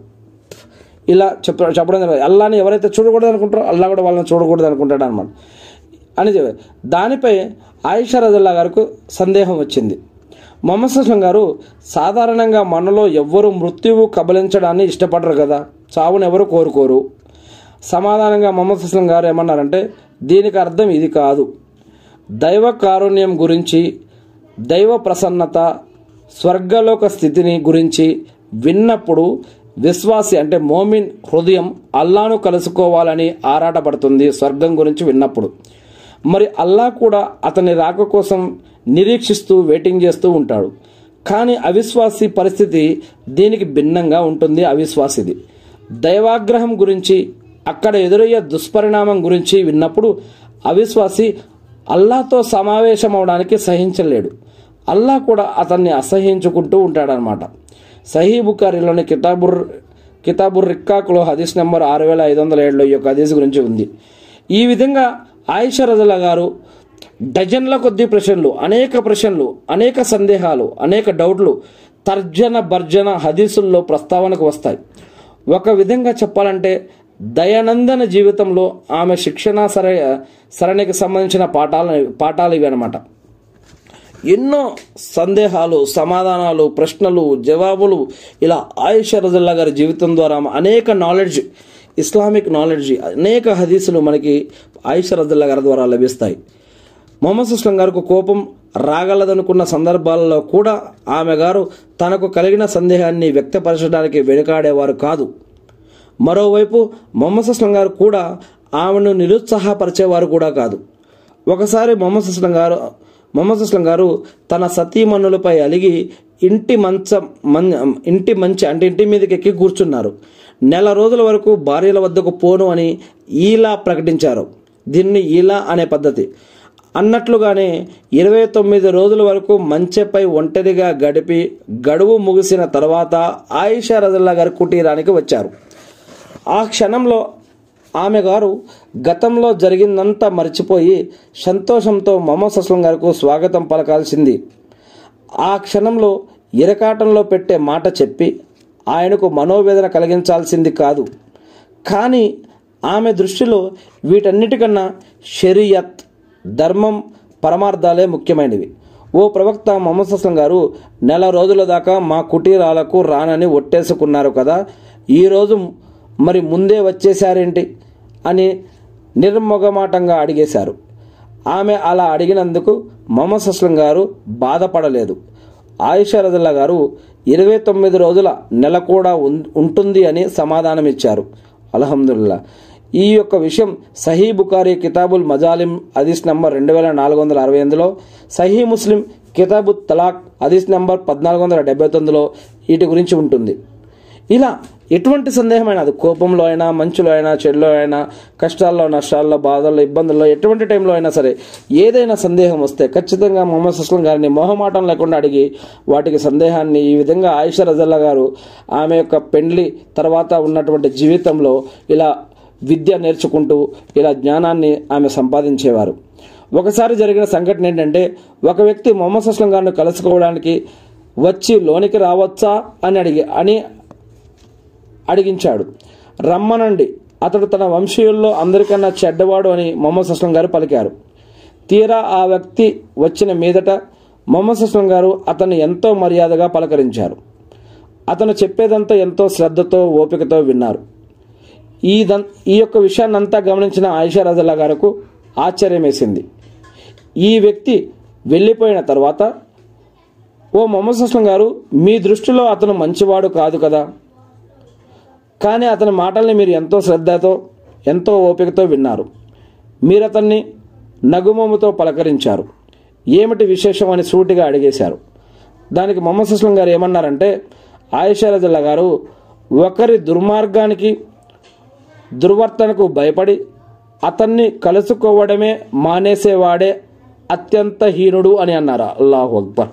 ఇలా చెప్ప చెప్పడం జరిగింది అల్లాని ఎవరైతే చూడకూడదు అనుకుంటారో అల్లా కూడా వాళ్ళని చూడకూడదు అనుకుంటాడు అనమాట అని చెప్పి దానిపై ఆయిషా రజల్లా గారికి సందేహం వచ్చింది మొహమ్మద్ సుస్లం గారు సాధారణంగా మనలో ఎవ్వరు మృత్యువు కబలించడాన్ని ఇష్టపడరు కదా చావును ఎవరు కోరుకోరు సమాధానంగా మొహమ్మద్ సుస్లం గారు ఏమన్నారంటే దీనికి అర్థం ఇది కాదు దైవ కారుణ్యం గురించి దైవ ప్రసన్నత స్వర్గలోక స్థితిని గురించి విన్నప్పుడు విశ్వాసి అంటే మోమిన్ హృదయం అల్లాను కలుసుకోవాలని ఆరాటపడుతుంది స్వర్గం గురించి విన్నప్పుడు మరి అల్లా కూడా అతని రాక కోసం నిరీక్షిస్తూ వెయిటింగ్ చేస్తూ ఉంటాడు కానీ అవిశ్వాసి పరిస్థితి దీనికి భిన్నంగా ఉంటుంది అవిశ్వాసిది దైవాగ్రహం గురించి అక్కడ ఎదురయ్యే దుష్పరిణామం గురించి విన్నప్పుడు అవిశ్వాసి అల్లాతో సమావేశం అవడానికి సహించలేడు అల్లా కూడా అతన్ని అసహించుకుంటూ ఉంటాడనమాట సహీ బుకారిలోని కితాబుర్ కితాబుర్ రిక్కాకులో హదీస్ నెంబర్ ఆరు వేల ఐదు వందల ఏడులో ఈ యొక్క హదీస్ గురించి ఉంది ఈ విధంగా ఆయిషా రజల గారు డజన్ల కొద్ది ప్రశ్నలు అనేక ప్రశ్నలు అనేక సందేహాలు అనేక డౌట్లు తర్జన భర్జన హదీసుల్లో ప్రస్తావనకు వస్తాయి ఒక విధంగా చెప్పాలంటే దయానందన జీవితంలో ఆమె శిక్షణ సర సరణికి సంబంధించిన పాఠాలు పాఠాలు ఇవి అనమాట ఎన్నో సందేహాలు సమాధానాలు ప్రశ్నలు జవాబులు ఇలా ఆయుష రజల్లా గారి జీవితం ద్వారా అనేక నాలెడ్జ్ ఇస్లామిక్ నాలెడ్జ్ అనేక హదీసులు మనకి ఆయుష రజల్లా గారి ద్వారా లభిస్తాయి మొహమ్మద్ సుస్లం గారికి కోపం రాగలదనుకున్న సందర్భాలలో కూడా ఆమె గారు తనకు కలిగిన సందేహాన్ని వ్యక్తపరచడానికి వెనుకాడేవారు కాదు మరోవైపు మొహమ్మద్ సుస్లం గారు కూడా ఆమెను నిరుత్సాహపరిచేవారు కూడా కాదు ఒకసారి మొహమ్మద్ సుస్లం గారు మొహమ్మద్ సుస్లం గారు తన సతీమణులపై అలిగి ఇంటి మంచం మన్ ఇంటి మంచి అంటే ఇంటి మీదకి ఎక్కి కూర్చున్నారు నెల రోజుల వరకు భార్యల వద్దకు పోను అని ఈలా ప్రకటించారు దీన్ని ఈలా అనే పద్ధతి అన్నట్లుగానే ఇరవై తొమ్మిది రోజుల వరకు మంచెపై ఒంటరిగా గడిపి గడువు ముగిసిన తర్వాత ఆయిషా రజల్లా గారి కుటీరానికి వచ్చారు ఆ క్షణంలో ఆమె గారు గతంలో జరిగిందంతా మర్చిపోయి సంతోషంతో మొహమ్మద్ అస్లం గారికి స్వాగతం పలకాల్సింది ఆ క్షణంలో ఇరకాటంలో పెట్టే మాట చెప్పి ఆయనకు మనోవేదన కలిగించాల్సింది కాదు కానీ ఆమె దృష్టిలో వీటన్నిటికన్నా షరియత్ ధర్మం పరమార్థాలే ముఖ్యమైనవి ఓ ప్రవక్త మొహమ్మద్ అస్లం గారు నెల రోజుల దాకా మా కుటీరాలకు రానని ఒట్టేసుకున్నారు కదా ఈరోజు మరి ముందే వచ్చేశారేంటి అని నిర్మొగమాటంగా అడిగేశారు ఆమె అలా అడిగినందుకు మొహమ్మద్ అస్లం గారు బాధపడలేదు ఆయిషా రజల్లా గారు ఇరవై తొమ్మిది రోజుల నెల కూడా ఉం- ఉంటుంది అని సమాధానమిచ్చారు అల్హమ్దుల్లా ఈ యొక్క విషయం సహీ బుకారి కితాబుల్ మజాలిం హదీస్ నంబర్ రెండు వేల నాలుగు వందల అరవై ఎనిమిదిలో సహీ ముస్లిం కితాబు తలాక్ హదీస్ నంబర్ పద్నాలుగు వందల డెబ్బై తొమ్మిదిలో వీటి గురించి ఉంటుంది ఇలా ఎటువంటి సందేహమైనా అది కోపంలో అయినా మంచులో అయినా చెడులో అయినా కష్టాల్లో నష్టాల్లో బాధల్లో ఇబ్బందుల్లో ఎటువంటి టైంలో అయినా సరే ఏదైనా సందేహం వస్తే ఖచ్చితంగా మొహమ్మద్ సుస్లం గారిని మొహమాటం లేకుండా అడిగి వాటికి సందేహాన్ని ఈ విధంగా ఆయిషా రజల్లా గారు ఆమె యొక్క పెండ్లి తర్వాత ఉన్నటువంటి జీవితంలో ఇలా విద్య నేర్చుకుంటూ ఇలా జ్ఞానాన్ని ఆమె సంపాదించేవారు ఒకసారి జరిగిన సంఘటన ఏంటంటే ఒక వ్యక్తి మొహమ్మద్ సుస్లం గారిని కలుసుకోవడానికి వచ్చి లోనికి రావచ్చా అని అడిగి అని అడిగించాడు రమ్మనండి అతడు తన వంశీయుల్లో అందరికన్నా చెడ్డవాడు అని మొహమ్మద్ అస్లం గారు పలికారు తీరా ఆ వ్యక్తి వచ్చిన మీదట మొహమ్మద్ అస్లం గారు అతన్ని ఎంతో మర్యాదగా పలకరించారు అతను చెప్పేదంతా ఎంతో శ్రద్ధతో ఓపికతో విన్నారు ఈ దం ఈ యొక్క విషయాన్నంతా గమనించిన ఆయిషా రజల్లా గారికి ఆశ్చర్యం వేసింది ఈ వ్యక్తి వెళ్ళిపోయిన తర్వాత ఓ మొహమ్మద్ అస్లం గారు మీ దృష్టిలో అతను మంచివాడు కాదు కదా కానీ అతని మాటల్ని మీరు ఎంతో శ్రద్ధతో ఎంతో ఓపికతో విన్నారు మీరు అతన్ని నగుమొమ్మతో పలకరించారు ఏమిటి విశేషం అని సూటిగా అడిగేశారు దానికి మొహమ్మద్ అస్లం గారు ఏమన్నారంటే ఆయిషా రజల్లా గారు ఒకరి దుర్మార్గానికి దుర్వర్తనకు భయపడి అతన్ని కలుసుకోవడమే మానేసేవాడే అత్యంత హీనుడు అని అన్నారు అల్లాహు అక్బర్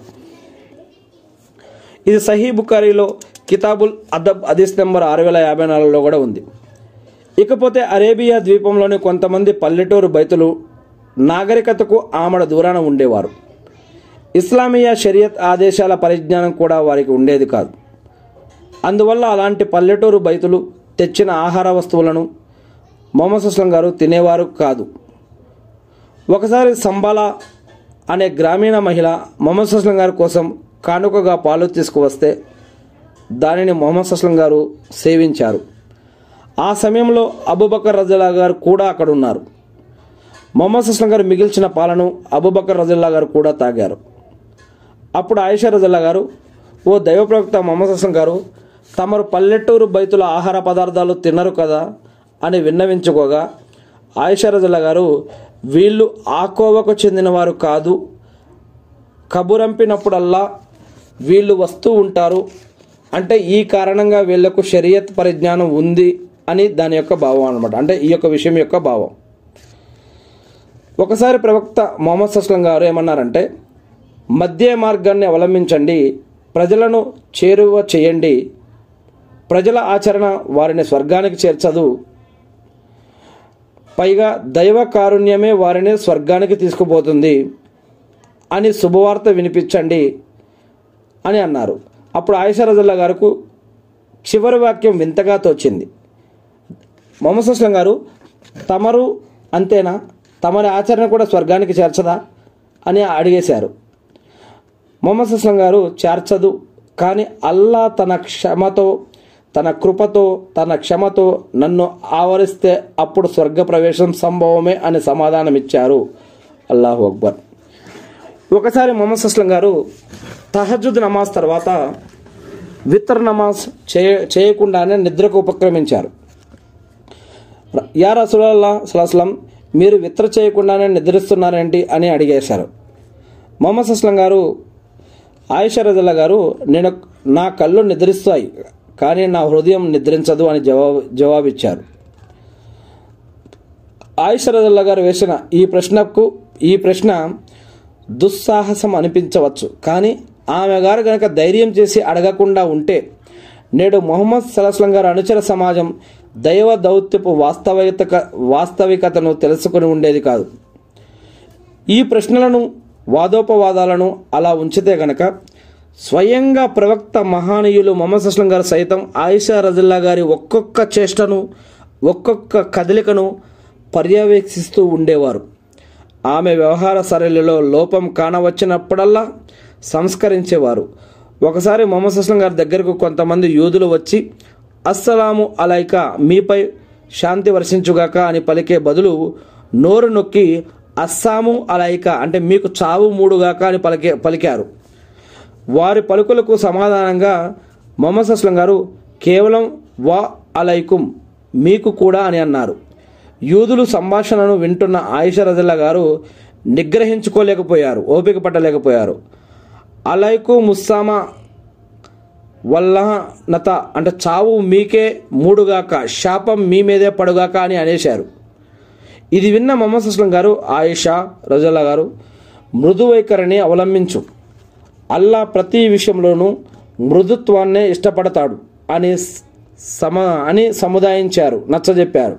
ఇది సహీ బుఖారీలో కితాబుల్ అదబ్ హదీస్ నెంబర్ ఆరు వేల యాభై నాలుగులో కూడా ఉంది ఇకపోతే అరేబియా ద్వీపంలోని కొంతమంది పల్లెటూరు బైతులు నాగరికతకు ఆమడ దూరాన ఉండేవారు ఇస్లామియా షరియత్ ఆదేశాల పరిజ్ఞానం కూడా వారికి ఉండేది కాదు అందువల్ల అలాంటి పల్లెటూరు బైతులు తెచ్చిన ఆహార వస్తువులను మొహమ్మద్ అస్లం గారు తినేవారు కాదు ఒకసారి సంబాలా అనే గ్రామీణ మహిళ మొహమ్మద్ అస్లం గారి కోసం కానుకగా పాలు తీసుకువస్తే దానిని మొహమ్మద్ అస్లం గారు సేవించారు ఆ సమయంలో అబుబకర్ రజల్లా గారు కూడా అక్కడ ఉన్నారు మొహమ్మద్ అస్లం గారు మిగిల్చిన పాలను అబుబకర్ రజల్లా గారు కూడా తాగారు అప్పుడు ఆయిషా రజల్లా గారు ఓ దైవ ప్రవక్త మొహమ్మద్ అస్లం గారు తమరు పల్లెటూరు బైతుల ఆహార పదార్థాలు తినరు కదా అని విన్నవించుకోగా ఆయిషా రజల్లా గారు వీళ్ళు ఆ కోవకు చెందినవారు కాదు కబురంపినప్పుడల్లా వీళ్ళు వస్తూ ఉంటారు అంటే ఈ కారణంగా వీళ్లకు షరియత్ పరిజ్ఞానం ఉంది అని దాని యొక్క భావం అనమాట అంటే ఈ యొక్క విషయం యొక్క భావం ఒకసారి ప్రవక్త మొహమ్మద్ అస్లం గారు ఏమన్నారంటే మధ్య మార్గాన్ని అవలంబించండి ప్రజలను చేరువ చేయండి ప్రజల ఆచరణ వారిని స్వర్గానికి చేర్చదు పైగా దైవ కారుణ్యమే వారిని స్వర్గానికి తీసుకుపోతుంది అని శుభవార్త వినిపించండి అని అన్నారు అప్పుడు ఆయిషా రజల్లా గారికి చివరి వాక్యం వింతగా తోచింది మొహమ్మద్ అస్లం గారు తమరు అంతేనా తమరి ఆచరణ కూడా స్వర్గానికి చేర్చదా అని అడిగేశారు మొహమ్మద్ అస్లం గారు చేర్చదు కానీ అల్లా తన క్షమతో తన కృపతో తన క్షమతో నన్ను ఆవరిస్తే అప్పుడు స్వర్గ ప్రవేశం సంభవమే అని సమాధానమిచ్చారు అల్లాహు అక్బర్ ఒకసారి మొహమ్మద్ అస్లం గారు తహజుద్ నమాజ్ తర్వాత విత్ర నమాజ్ చేయ చేయకుండానే నిద్రకు ఉపక్రమించారు యా రసూలల్లా సలాస్లం మీరు విత్ర చేయకుండానే నిద్రిస్తున్నారేంటి అని అడిగేశారు మొహమ్మద్ అస్లం గారు ఆయిషా రజల్లా గారు నేను నా కళ్ళు నిద్రిస్తాయి కానీ నా హృదయం నిద్రించదు అని జవాబు జవాబిచ్చారు ఆయిషా రజల్లా గారు వేసిన ఈ ప్రశ్నకు ఈ ప్రశ్న దుస్సాహసం అనిపించవచ్చు కానీ ఆమె గారు గనక ధైర్యం చేసి అడగకుండా ఉంటే నేడు మొహమ్మద్ సలాస్లం గారి అనుచర సమాజం దైవ దౌత్యపు వాస్తవికత వాస్తవికతను తెలుసుకుని ఉండేది కాదు ఈ ప్రశ్నలను వాదోపవాదాలను అలా ఉంచితే గనక స్వయంగా ప్రవక్త మహానీయులు మొహమ్మద్ అస్లం గారు సైతం ఆయిషా రజల్లా గారి ఒక్కొక్క చేష్టను ఒక్కొక్క కదలికను పర్యవేక్షిస్తూ ఉండేవారు ఆమె వ్యవహార సరళిలో లోపం కానవచ్చినప్పుడల్లా సంస్కరించేవారు ఒకసారి మొహమ్మద్ అస్లం గారి దగ్గరకు కొంతమంది యూదులు వచ్చి అస్సలాము అలైక మీపై శాంతి వర్షించుగాక అని పలికే బదులు నోరు నొక్కి అస్సాము అలైక అంటే మీకు చావు మూడుగాక అని పలికే పలికారు వారి పలుకులకు సమాధానంగా మొహమ్మద్ అస్లం గారు కేవలం వా అలైకుం మీకు కూడా అని అన్నారు యూదులు సంభాషణను వింటున్న ఆయిషా రజల్లా గారు నిగ్రహించుకోలేకపోయారు ఓపిక పట్టలేకపోయారు అలైకు ముస్సామా వల్లహనత అంటే చావు మీకే మూడుగాక శాపం మీ మీదే పడుగాక అని అనేశారు ఇది విన్న మొహమ్మద్ అస్లం గారు ఆయిషా రజల్లా గారు మృదు వైఖరిని అవలంబించు అల్లా ప్రతి విషయంలోనూ మృదుత్వాన్నే ఇష్టపడతాడు అని సమ అని సముదాయించారు నచ్చజెప్పారు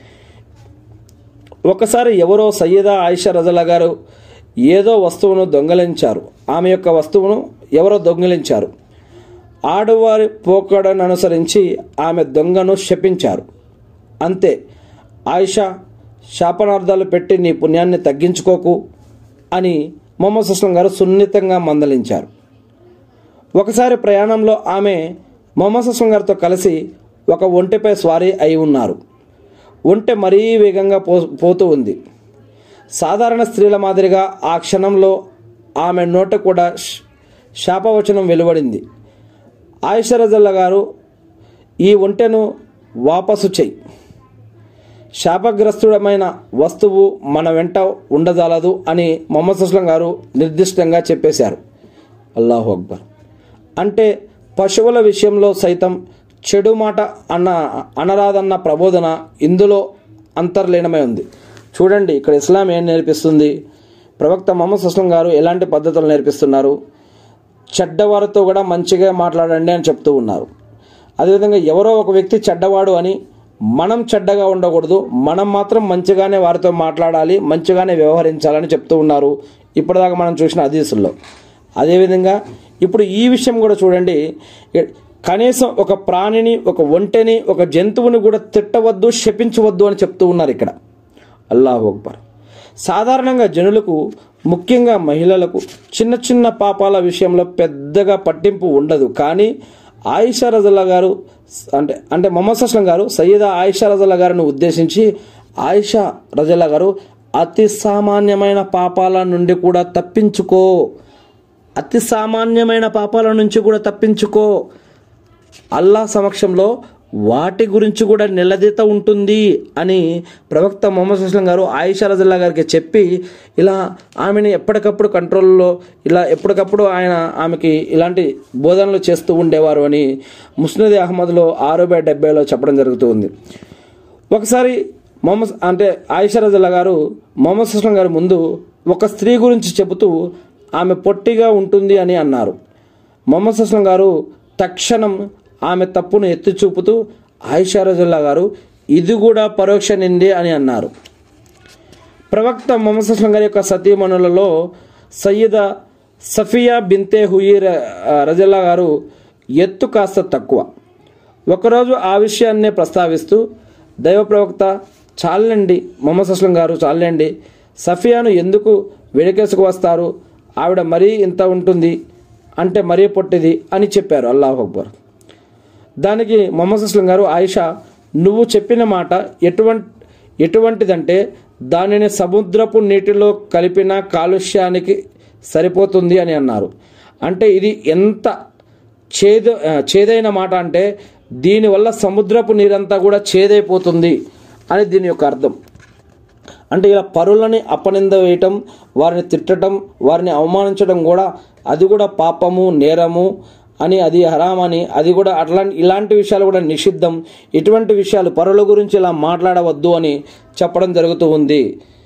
ఒకసారి ఎవరో సయ్యదా ఆయిషా రజల్లా గారు ఏదో వస్తువును దొంగలించారు ఆమె యొక్క వస్తువును ఎవరో దొంగిలించారు ఆడవారి పోకడను అనుసరించి ఆమె దొంగను శపించారు అంతే ఆయిషా శాపనార్థాలు పెట్టి నీ పుణ్యాన్ని తగ్గించుకోకు అని మొహమ్మద్ సుస్లం గారు సున్నితంగా మందలించారు ఒకసారి ప్రయాణంలో ఆమె మొహమ్మద్ అస్లం గారితో కలిసి ఒక ఒంటెపై స్వారీ అయి ఉన్నారు ఒంటె మరీ వేగంగా పో పోతూ ఉంది సాధారణ స్త్రీల మాదిరిగా ఆ క్షణంలో ఆమె నోట కూడా శ్- శాపవచనం వెలువడింది ఆయిషరజల్లా గారు ఈ ఒంటెను వాపసు చెయ్యి శాపగ్రస్తుడమైన వస్తువు మన వెంట ఉండజాలదు అని మొహమ్మద్ సుస్లం గారు నిర్దిష్టంగా చెప్పేశారు అల్లాహు అక్బర్ అంటే పశువుల విషయంలో సైతం చెడు మాట అన్న అనరాదన్న ప్రబోధన ఇందులో అంతర్లీనమై ఉంది చూడండి ఇక్కడ ఇస్లాం ఏం నేర్పిస్తుంది ప్రవక్త మొహమ్మద్ సుస్లం గారు ఎలాంటి పద్ధతులు నేర్పిస్తున్నారు చెడ్డవారితో కూడా మంచిగా మాట్లాడండి అని చెప్తూ ఉన్నారు అదేవిధంగా ఎవరో ఒక వ్యక్తి చెడ్డవాడు అని మనం చెడ్డగా ఉండకూడదు మనం మాత్రం మంచిగానే వారితో మాట్లాడాలి మంచిగానే వ్యవహరించాలని చెప్తూ ఉన్నారు ఇప్పటిదాకా మనం చూసిన హదీసుల్లో అదేవిధంగా ఇప్పుడు ఈ విషయం కూడా చూడండి ఇ- కనీసం ఒక ప్రాణిని ఒక ఒంటెని ఒక జంతువుని కూడా తిట్టవద్దు శపించవద్దు అని చెప్తూ ఉన్నారు ఇక్కడ అల్లాహు అక్బర్ సాధారణంగా జనులకు ముఖ్యంగా మహిళలకు చిన్న చిన్న పాపాల విషయంలో పెద్దగా పట్టింపు ఉండదు కానీ ఆయిషా రజల్లా గారు అంటే అంటే మొహమ్మద్ అస్లం గారు సయ్యద ఆయిషా రజల్లా గారిని ఉద్దేశించి ఆయిషా రజల్లా గారు అతి సామాన్యమైన పాపాల నుండి కూడా తప్పించుకో అతి సామాన్యమైన పాపాల నుంచి కూడా తప్పించుకో అల్లా సమక్షంలో వాటి గురించి కూడా నిలదీత ఉంటుంది అని ప్రవక్త మొహమ్మద్ సుస్లం గారు ఆయిషా రజల్లా గారికి చెప్పి ఇలా ఆమెని ఎప్పటికప్పుడు కంట్రోల్లో ఇలా ఎప్పటికప్పుడు ఆయన ఆమెకి ఇలాంటి బోధనలు చేస్తూ ఉండేవారు అని ముస్నద్ అహ్మద్లో ఆరు బై డెబ్బైలో చెప్పడం జరుగుతుంది ఒకసారి మొహమ్మద్ అంటే ఆయిషా రజల్లా గారు మొహమ్మద్ సుస్లం గారి ముందు ఒక స్త్రీ గురించి చెబుతూ ఆమె పొట్టిగా ఉంటుంది అని అన్నారు మొహమ్మద్ సుస్లం గారు తక్షణం ఆమె తప్పును ఎత్తి చూపుతూ ఆయిషా రజల్లా గారు ఇది కూడా పరోక్ష నింది అని అన్నారు ప్రవక్త మొహమ్మద్ సుస్లం గారి యొక్క సతీమణులలో సయ్యద సఫియా బింతే హుయి రజల్లా గారు ఎత్తు కాస్త తక్కువ ఒకరోజు ఆ విషయాన్నే ప్రస్తావిస్తూ దైవ ప్రవక్త చాలండి మొహమ్మద్ అస్లం గారు చాలండి సఫియాను ఎందుకు వెనకేసుకు వస్తారు ఆవిడ మరీ ఇంత ఉంటుంది అంటే మరీ పొట్టిది అని చెప్పారు అల్లాహ్ అక్బర్ దానికి మొహమ్మద్ అస్లం గారు ఆయిషా నువ్వు చెప్పిన మాట ఎటువంటి ఎటువంటిదంటే దానిని సముద్రపు నీటిలో కలిపిన కాలుష్యానికి సరిపోతుంది అని అన్నారు అంటే ఇది ఎంత చేదు ఆ, చేదైన మాట అంటే దీనివల్ల సముద్రపు నీరంతా కూడా చేదైపోతుంది అని దీని యొక్క అర్థం అంటే ఇలా పరులని అపనింద వేయటం వారిని తిట్టడం వారిని అవమానించడం కూడా అది కూడా పాపము నేరము అని అది హరామని అది కూడా అట్లాంటి ఇలాంటి విషయాలు కూడా నిషిద్ధం ఇటువంటి విషయాలు పరుల గురించి ఇలా మాట్లాడవద్దు అని చెప్పడం జరుగుతూ ఉంది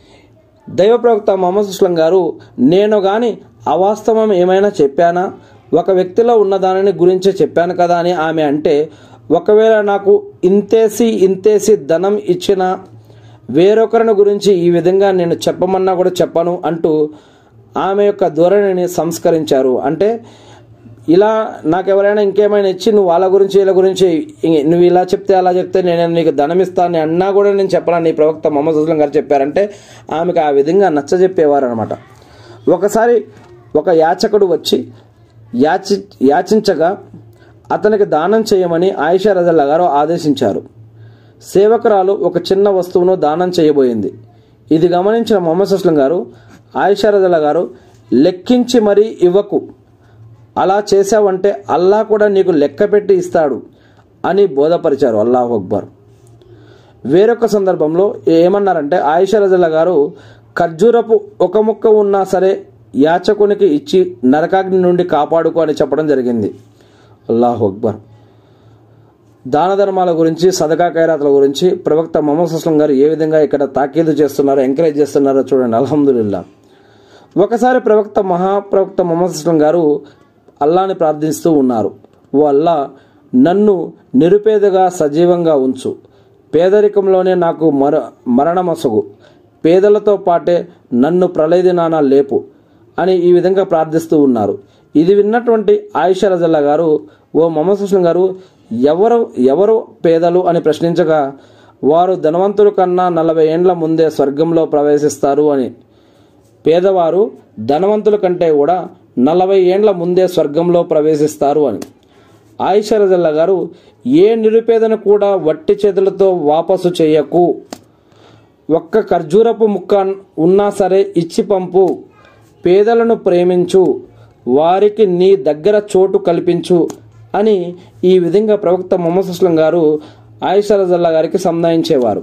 దైవ ప్రవక్త మొహమ్మద్ సుస్లం గారు నేను గాని అవాస్తవం ఏమైనా చెప్పానా ఒక వ్యక్తిలో ఉన్న దానిని గురించే చెప్పాను కదా అని ఆమె అంటే ఒకవేళ నాకు ఇంతేసి ఇంతేసి ధనం ఇచ్చిన వేరొకరిని గురించి ఈ విధంగా నేను చెప్పమన్నా కూడా చెప్పను అంటూ ఆమె యొక్క ధోరణిని సంస్కరించారు అంటే ఇలా నాకు ఎవరైనా ఇంకేమైనా ఇచ్చి నువ్వు వాళ్ళ గురించి వీళ్ళ గురించి ఇ- నువ్వు ఇలా చెప్తే అలా చెప్తే నేను నీకు ధనం ఇస్తాను అన్నా కూడా నేను చెప్పాలని ప్రవక్త మొహమ్మద్ అస్లం గారు చెప్పారంటే ఆమెకు ఆ విధంగా నచ్చజెప్పేవారు అనమాట ఒకసారి ఒక యాచకుడు వచ్చి యాచి యాచించగా అతనికి దానం చేయమని ఆయిషా రజల్లా గారు ఆదేశించారు సేవకురాలు ఒక చిన్న వస్తువును దానం చేయబోయింది ఇది గమనించిన మొహమ్మద్ అస్లం గారు ఆయిషా రజల్లా గారు లెక్కించి మరీ ఇవ్వకు అలా చేశావంటే అల్లా కూడా నీకు లెక్క పెట్టి ఇస్తాడు అని బోధపరిచారు అల్లాహు అక్బర్ వేరొక సందర్భంలో ఏమన్నారంటే ఆయిషా రజల్లా గారు ఖర్జూరపు ఒక ముక్క ఉన్నా సరే యాచకునికి ఇచ్చి నరకాగ్ని నుండి కాపాడుకో అని చెప్పడం జరిగింది అల్లాహు అక్బర్ దాన ధర్మాల గురించి సదకా ఖైరాతుల గురించి ప్రవక్త మొహమ్మద్ అస్లం గారు ఏ విధంగా ఇక్కడ తాకీదు చేస్తున్నారో ఎంకరేజ్ చేస్తున్నారో చూడండి అల్హమ్దుల్లా ఒకసారి ప్రవక్త మహాప్రవక్త మొహమ్మద్ అస్లం గారు అల్లాని ప్రార్థిస్తూ ఉన్నారు ఓ అల్లా నన్ను నిరుపేదగా సజీవంగా ఉంచు పేదరికంలోనే నాకు మర మరణమసగు పేదలతో పాటే నన్ను ప్రళయ దినాన లేపు అని ఈ విధంగా ప్రార్థిస్తూ ఉన్నారు ఇది విన్నటువంటి ఆయిషా రజల్లా గారు ఓ మొహమ్మద్ అస్లం గారు ఎవరు ఎవరు పేదలు అని ప్రశ్నించగా వారు ధనవంతుల కన్నా నలభై ఏండ్ల ముందే స్వర్గంలో ప్రవేశిస్తారు అని పేదవారు ధనవంతుల కంటే కూడా నలభై ఏండ్ల ముందే స్వర్గంలో ప్రవేశిస్తారు అని ఆయిషరజల్లా గారు ఏ నిరుపేదను కూడా వట్టి చేతులతో వాపసు చేయకు ఒక్క ఖర్జూరపు ముక్క ఉన్నా సరే ఇచ్చి పంపు పేదలను ప్రేమించు వారికి నీ దగ్గర చోటు కల్పించు అని ఈ విధంగా ప్రవక్త మొహమ్మద్ అస్లం గారు ఆయిషరజల్లా గారికి సంధాయించేవారు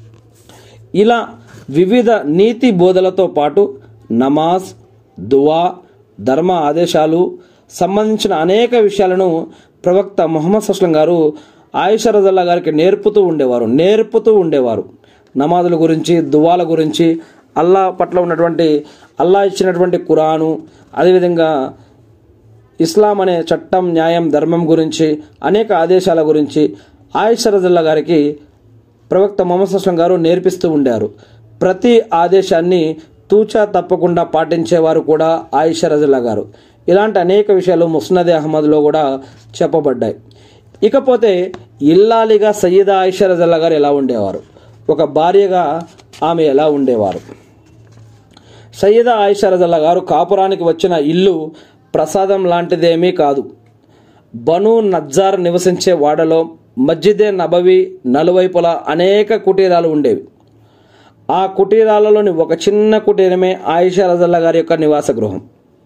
ఇలా వివిధ నీతి బోధలతో పాటు నమాజ్ దువా ధర్మ ఆదేశాలు సంబంధించిన అనేక విషయాలను ప్రవక్త మొహమ్మద్ అస్లం గారు ఆయిషా రజల్లా గారికి నేర్పుతూ ఉండేవారు నేర్పుతూ ఉండేవారు నమాజుల గురించి దువాల గురించి అల్లా పట్ల ఉన్నటువంటి అల్లా ఇచ్చినటువంటి ఖురాను అదేవిధంగా ఇస్లాం అనే చట్టం న్యాయం ధర్మం గురించి అనేక ఆదేశాల గురించి ఆయిషా రజల్లా గారికి ప్రవక్త మొహమ్మద్ అస్లం గారు నేర్పిస్తూ ఉండారు ప్రతి ఆదేశాన్ని తూచా తప్పకుండా పాటించేవారు కూడా ఆయిషా రజల్లా గారు ఇలాంటి అనేక విషయాలు ముస్నద్ అహ్మద్లో కూడా చెప్పబడ్డాయి ఇకపోతే ఇల్లాలిగా సయ్యద ఆయిషా రజల్లా గారు ఎలా ఉండేవారు ఒక భార్యగా ఆమె ఎలా ఉండేవారు సయ్యద ఆయిషా రజల్లా గారు కాపురానికి వచ్చిన ఇల్లు ప్రసాదం లాంటిదేమీ కాదు బను నజ్జార్ నివసించే వాడలో మస్జిదే నబవి నలువైపులా అనేక కుటీరాలు ఉండేవి ఆ కుటీరాలలోని ఒక చిన్న కుటీరమే ఆయిషా రజల్లా గారి యొక్క నివాస గృహం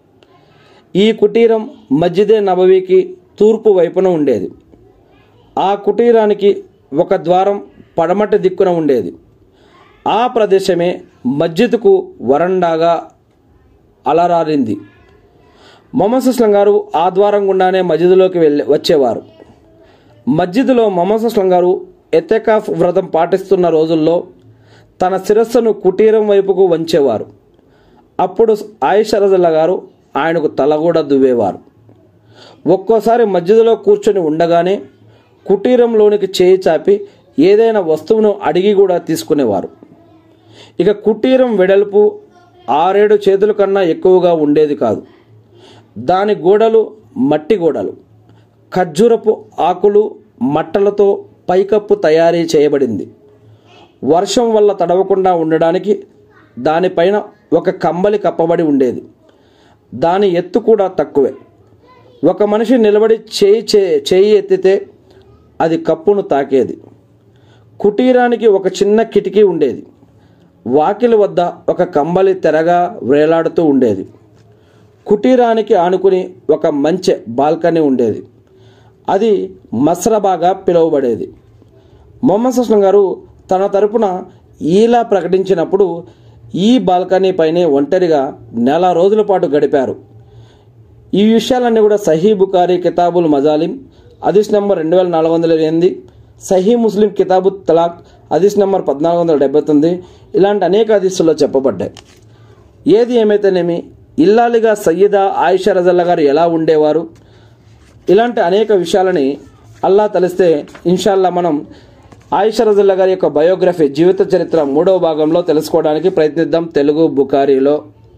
ఈ కుటీరం మస్జిదే నబవీకి తూర్పు వైపున ఉండేది ఆ కుటీరానికి ఒక ద్వారం పడమటి దిక్కున ఉండేది ఆ ప్రదేశమే మస్జిద్కు వరండాగా అలరారింది మొహమ్మద్ అస్లం గారు ఆ ద్వారం గుండానే మస్జిద్లోకి వెళ్ళి వచ్చేవారు మస్జిద్లో మొహమ్మద్ అస్లం గారు ఎతెకాఫ్ వ్రతం పాటిస్తున్న రోజుల్లో తన శిరస్సును కుటీరం వైపుకు వంచేవారు అప్పుడు ఆయిషరజల్లా గారు ఆయనకు తల కూడా దువ్వేవారు ఒక్కోసారి మస్జిద్లో కూర్చొని ఉండగానే కుటీరంలోనికి చేయి చాపి ఏదైనా వస్తువును అడిగి కూడా తీసుకునేవారు ఇక కుటీరం వెడల్పు ఆరేడు చేతుల కన్నా ఎక్కువగా ఉండేది కాదు దాని గోడలు మట్టి గోడలు ఖర్జూరపు ఆకులు మట్టలతో పైకప్పు తయారీ చేయబడింది వర్షం వల్ల తడవకుండా ఉండడానికి దానిపైన ఒక కంబలి కప్పబడి ఉండేది దాని ఎత్తు కూడా తక్కువే ఒక మనిషి నిలబడి చేయి చే- చేయి ఎత్తితే అది కప్పును తాకేది కుటీరానికి ఒక చిన్న కిటికీ ఉండేది వాకిలి వద్ద ఒక కంబలి తెరగా వేలాడుతూ ఉండేది కుటీరానికి ఆనుకుని ఒక మంచె బాల్కనీ ఉండేది అది మస్రబాగా పిలువబడేది మొహమ్మద్ సుస్లం గారు తన తరపున ఈలా ప్రకటించినప్పుడు ఈ బాల్కనీ పైనే ఒంటరిగా నెల రోజుల పాటు గడిపారు ఈ విషయాలన్నీ కూడా సహీ బుకారి కితాబుల్ మజాలిం హదీస్ నెంబర్ రెండు వేల నాలుగు వందల ఎనిమిది సహీ ముస్లిం కితాబు తలాక్ హదీస్ నెంబర్ పద్నాలుగు వందల డెబ్బై తొమ్మిది ఇలాంటి అనేక హదీసుల్లో చెప్పబడ్డాయి ఏది ఏమైతేనేమి ఇల్లాలిగా సయ్యదా ఆయిషా రజల్లా గారు ఎలా ఉండేవారు ఇలాంటి అనేక విషయాలని అల్లా తలిస్తే ఇన్షాల్లా మనం ఆయిషా రజల్లా గారి యొక్క బయోగ్రఫీ జీవిత చరిత్ర మూడవ భాగంలో తెలుసుకోవడానికి ప్రయత్నిద్దాం తెలుగు బుకారీలో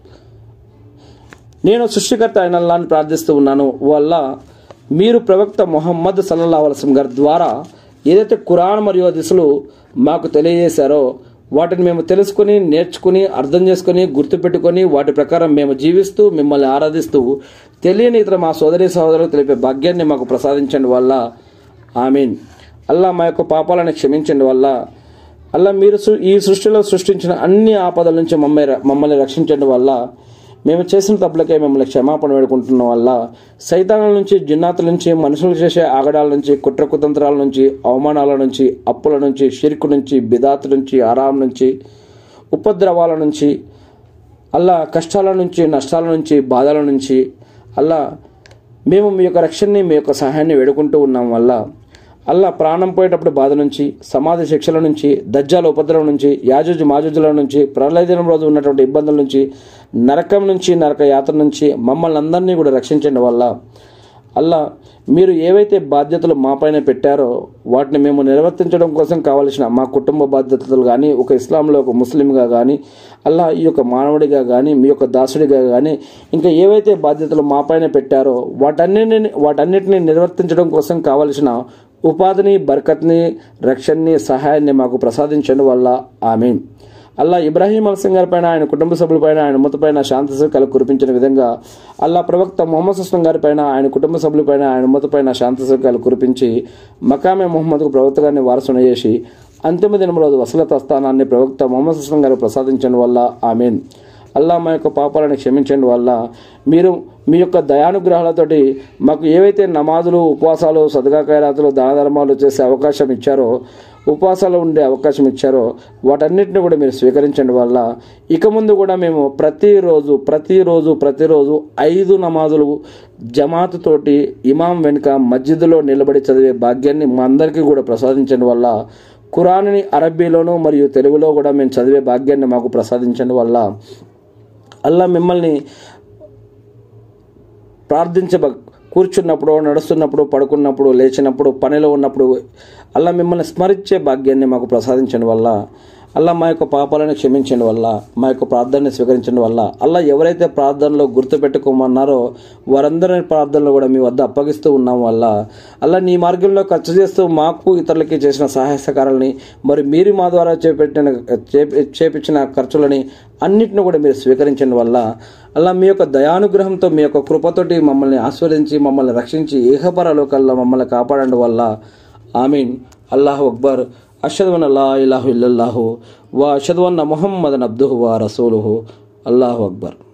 నేను సృష్టికర్త అయిన అల్లాని ప్రార్థిస్తూ ఉన్నాను వల్ల మీరు ప్రవక్త మొహమ్మద్ సల్లల్లా వలసం గారి ద్వారా ఏదైతే ఖురాన్ మరియు దిశలు మాకు తెలియజేశారో వాటిని మేము తెలుసుకుని నేర్చుకుని అర్థం చేసుకుని గుర్తుపెట్టుకొని వాటి ప్రకారం మేము జీవిస్తూ మిమ్మల్ని ఆరాధిస్తూ తెలియని ఇతర మా సోదరి సహోదరులకు తెలిపే భాగ్యాన్ని మాకు ప్రసాదించండి వల్ల ఆమీన్ అల్లా మా యొక్క పాపాలను క్షమించండి వల్ల అల్లా మీరు సృ- ఈ సృష్టిలో సృష్టించిన అన్ని ఆపదల నుంచి మమ్మల్ని మమ్మల్ని రక్షించండి వల్ల మేము చేసిన తప్పులకే మిమ్మల్ని క్షమాపణ వేడుకుంటున్న వల్ల సైతానాల నుంచి జిన్నాతుల నుంచి మనుషులు చేసే ఆగడాల నుంచి కుట్ర కుతంత్రాల నుంచి అవమానాల నుంచి అప్పుల నుంచి షిర్కు నుంచి బిదాత్ నుంచి ఆరాం నుంచి ఉపద్రవాల నుంచి అల్లా కష్టాల నుంచి నష్టాల నుంచి బాధల నుంచి అల్లా మేము మీ యొక్క రక్షణని మీ యొక్క సహాయాన్ని వేడుకుంటూ ఉన్నాం వల్ల అల్లా ప్రాణం పోయేటప్పుడు బాధ నుంచి సమాధి శిక్షల నుంచి దజ్జాల ఉపద్రవం నుంచి యాజుజు మాజుజుల నుంచి ప్రళయ దినం రోజు ఉన్నటువంటి ఇబ్బందుల నుంచి నరకం నుంచి నరక యాత్ర నుంచి మమ్మల్ని అందరినీ కూడా రక్షించండి వల్ల అల్లా మీరు ఏవైతే బాధ్యతలు మాపైన పెట్టారో వాటిని మేము నిర్వర్తించడం కోసం కావలసిన మా కుటుంబ బాధ్యతలు కానీ ఒక ఇస్లాంలో ఒక ముస్లింగా కానీ అల్లా ఈ యొక్క మానవుడిగా కానీ మీ యొక్క దాసుడిగా కానీ ఇంకా ఏవైతే బాధ్యతలు మాపైన పెట్టారో వాటన్నిటిని వాటన్నిటిని నిర్వర్తించడం కోసం కావలసిన ఉపాధిని బర్కత్ని రక్షణని సహాయాన్ని మాకు ప్రసాదించండి వల్ల ఆమె అల్లా ఇబ్రాహీం అల్సింగ్ గారి పైన ఆయన కుటుంబ సభ్యులపైన ఆయన ఉమ్మతపైన శాంతి సుఖాలు కురిపించిన విధంగా అల్లా ప్రవక్త మొహమ్మద్ సుస్లం గారి పైన ఆయన కుటుంబ సభ్యులపైన ఆయన ఉమ్మతపైన శాంతి సుఖాలు కురిపించి మకామే మొహమ్మద్కు ప్రవక్త గారిని వారసున చేసి అంతిమ దినం రోజు వసలత స్థానాన్ని ప్రవక్త మొహమ్మద్ సుస్లం గారు ప్రసాదించడం వల్ల ఆమెన్ అల్లా మా యొక్క పాపాలను క్షమించండి వల్ల మీరు మీ యొక్క దయానుగ్రహాలతోటి మాకు ఏవైతే నమాజులు ఉపవాసాలు సదగా ఖైరాతులు దాన ధర్మాలు చేసే అవకాశం ఇచ్చారో ఉపవాసాలు ఉండే అవకాశం ఇచ్చారో వాటన్నిటిని కూడా మీరు స్వీకరించండి వల్ల ఇక ముందు కూడా మేము ప్రతిరోజు ప్రతిరోజు ప్రతిరోజు ఐదు నమాజులు జమాత్ తోటి ఇమాం వెనుక మస్జిద్లో నిలబడి చదివే భాగ్యాన్ని మా అందరికీ కూడా ప్రసాదించండి వల్ల ఖురాన్ని అరబ్బీలోను మరియు తెలుగులో కూడా మేము చదివే భాగ్యాన్ని మాకు ప్రసాదించండి వల్ల అల్లా మిమ్మల్ని ప్రార్థించ కూర్చున్నప్పుడు నడుస్తున్నప్పుడు పడుకున్నప్పుడు లేచినప్పుడు పనిలో ఉన్నప్పుడు అల్లా మిమ్మల్ని స్మరించే భాగ్యాన్ని మాకు ప్రసాదించండి వల్ల అల్లా మా యొక్క పాపాలను క్షమించండి వల్ల మా యొక్క ప్రార్థనని స్వీకరించండి వల్ల అల్లా ఎవరైతే ప్రార్థనలో గుర్తుపెట్టుకోమన్నారో వారందరి ప్రార్థనలు కూడా మీ వద్ద అప్పగిస్తూ ఉన్నాం వల్ల అల్లా నీ మార్గంలో ఖర్చు చేస్తూ మాకు ఇతరులకి చేసిన సహాయ సహకారాలని మరి మీరు మా ద్వారా చేపెట్టిన చేపి- చేపించిన ఖర్చులని అన్నిటిని కూడా మీరు స్వీకరించండి వల్ల అలా మీ యొక్క దయానుగ్రహంతో మీ యొక్క కృపతోటి మమ్మల్ని ఆస్వాదించి మమ్మల్ని రక్షించి ఏహపర లోకల్లో మమ్మల్ని కాపాడండి వల్ల ఆమీన్ అల్లాహు అక్బర్ అషద్వన్ అల్లా ఇలాహు ఇల్లల్లాహు వా అషద్వన్న మొహమ్మద్ అబ్దుహు వా రసూలుహు అల్లాహు అక్బర్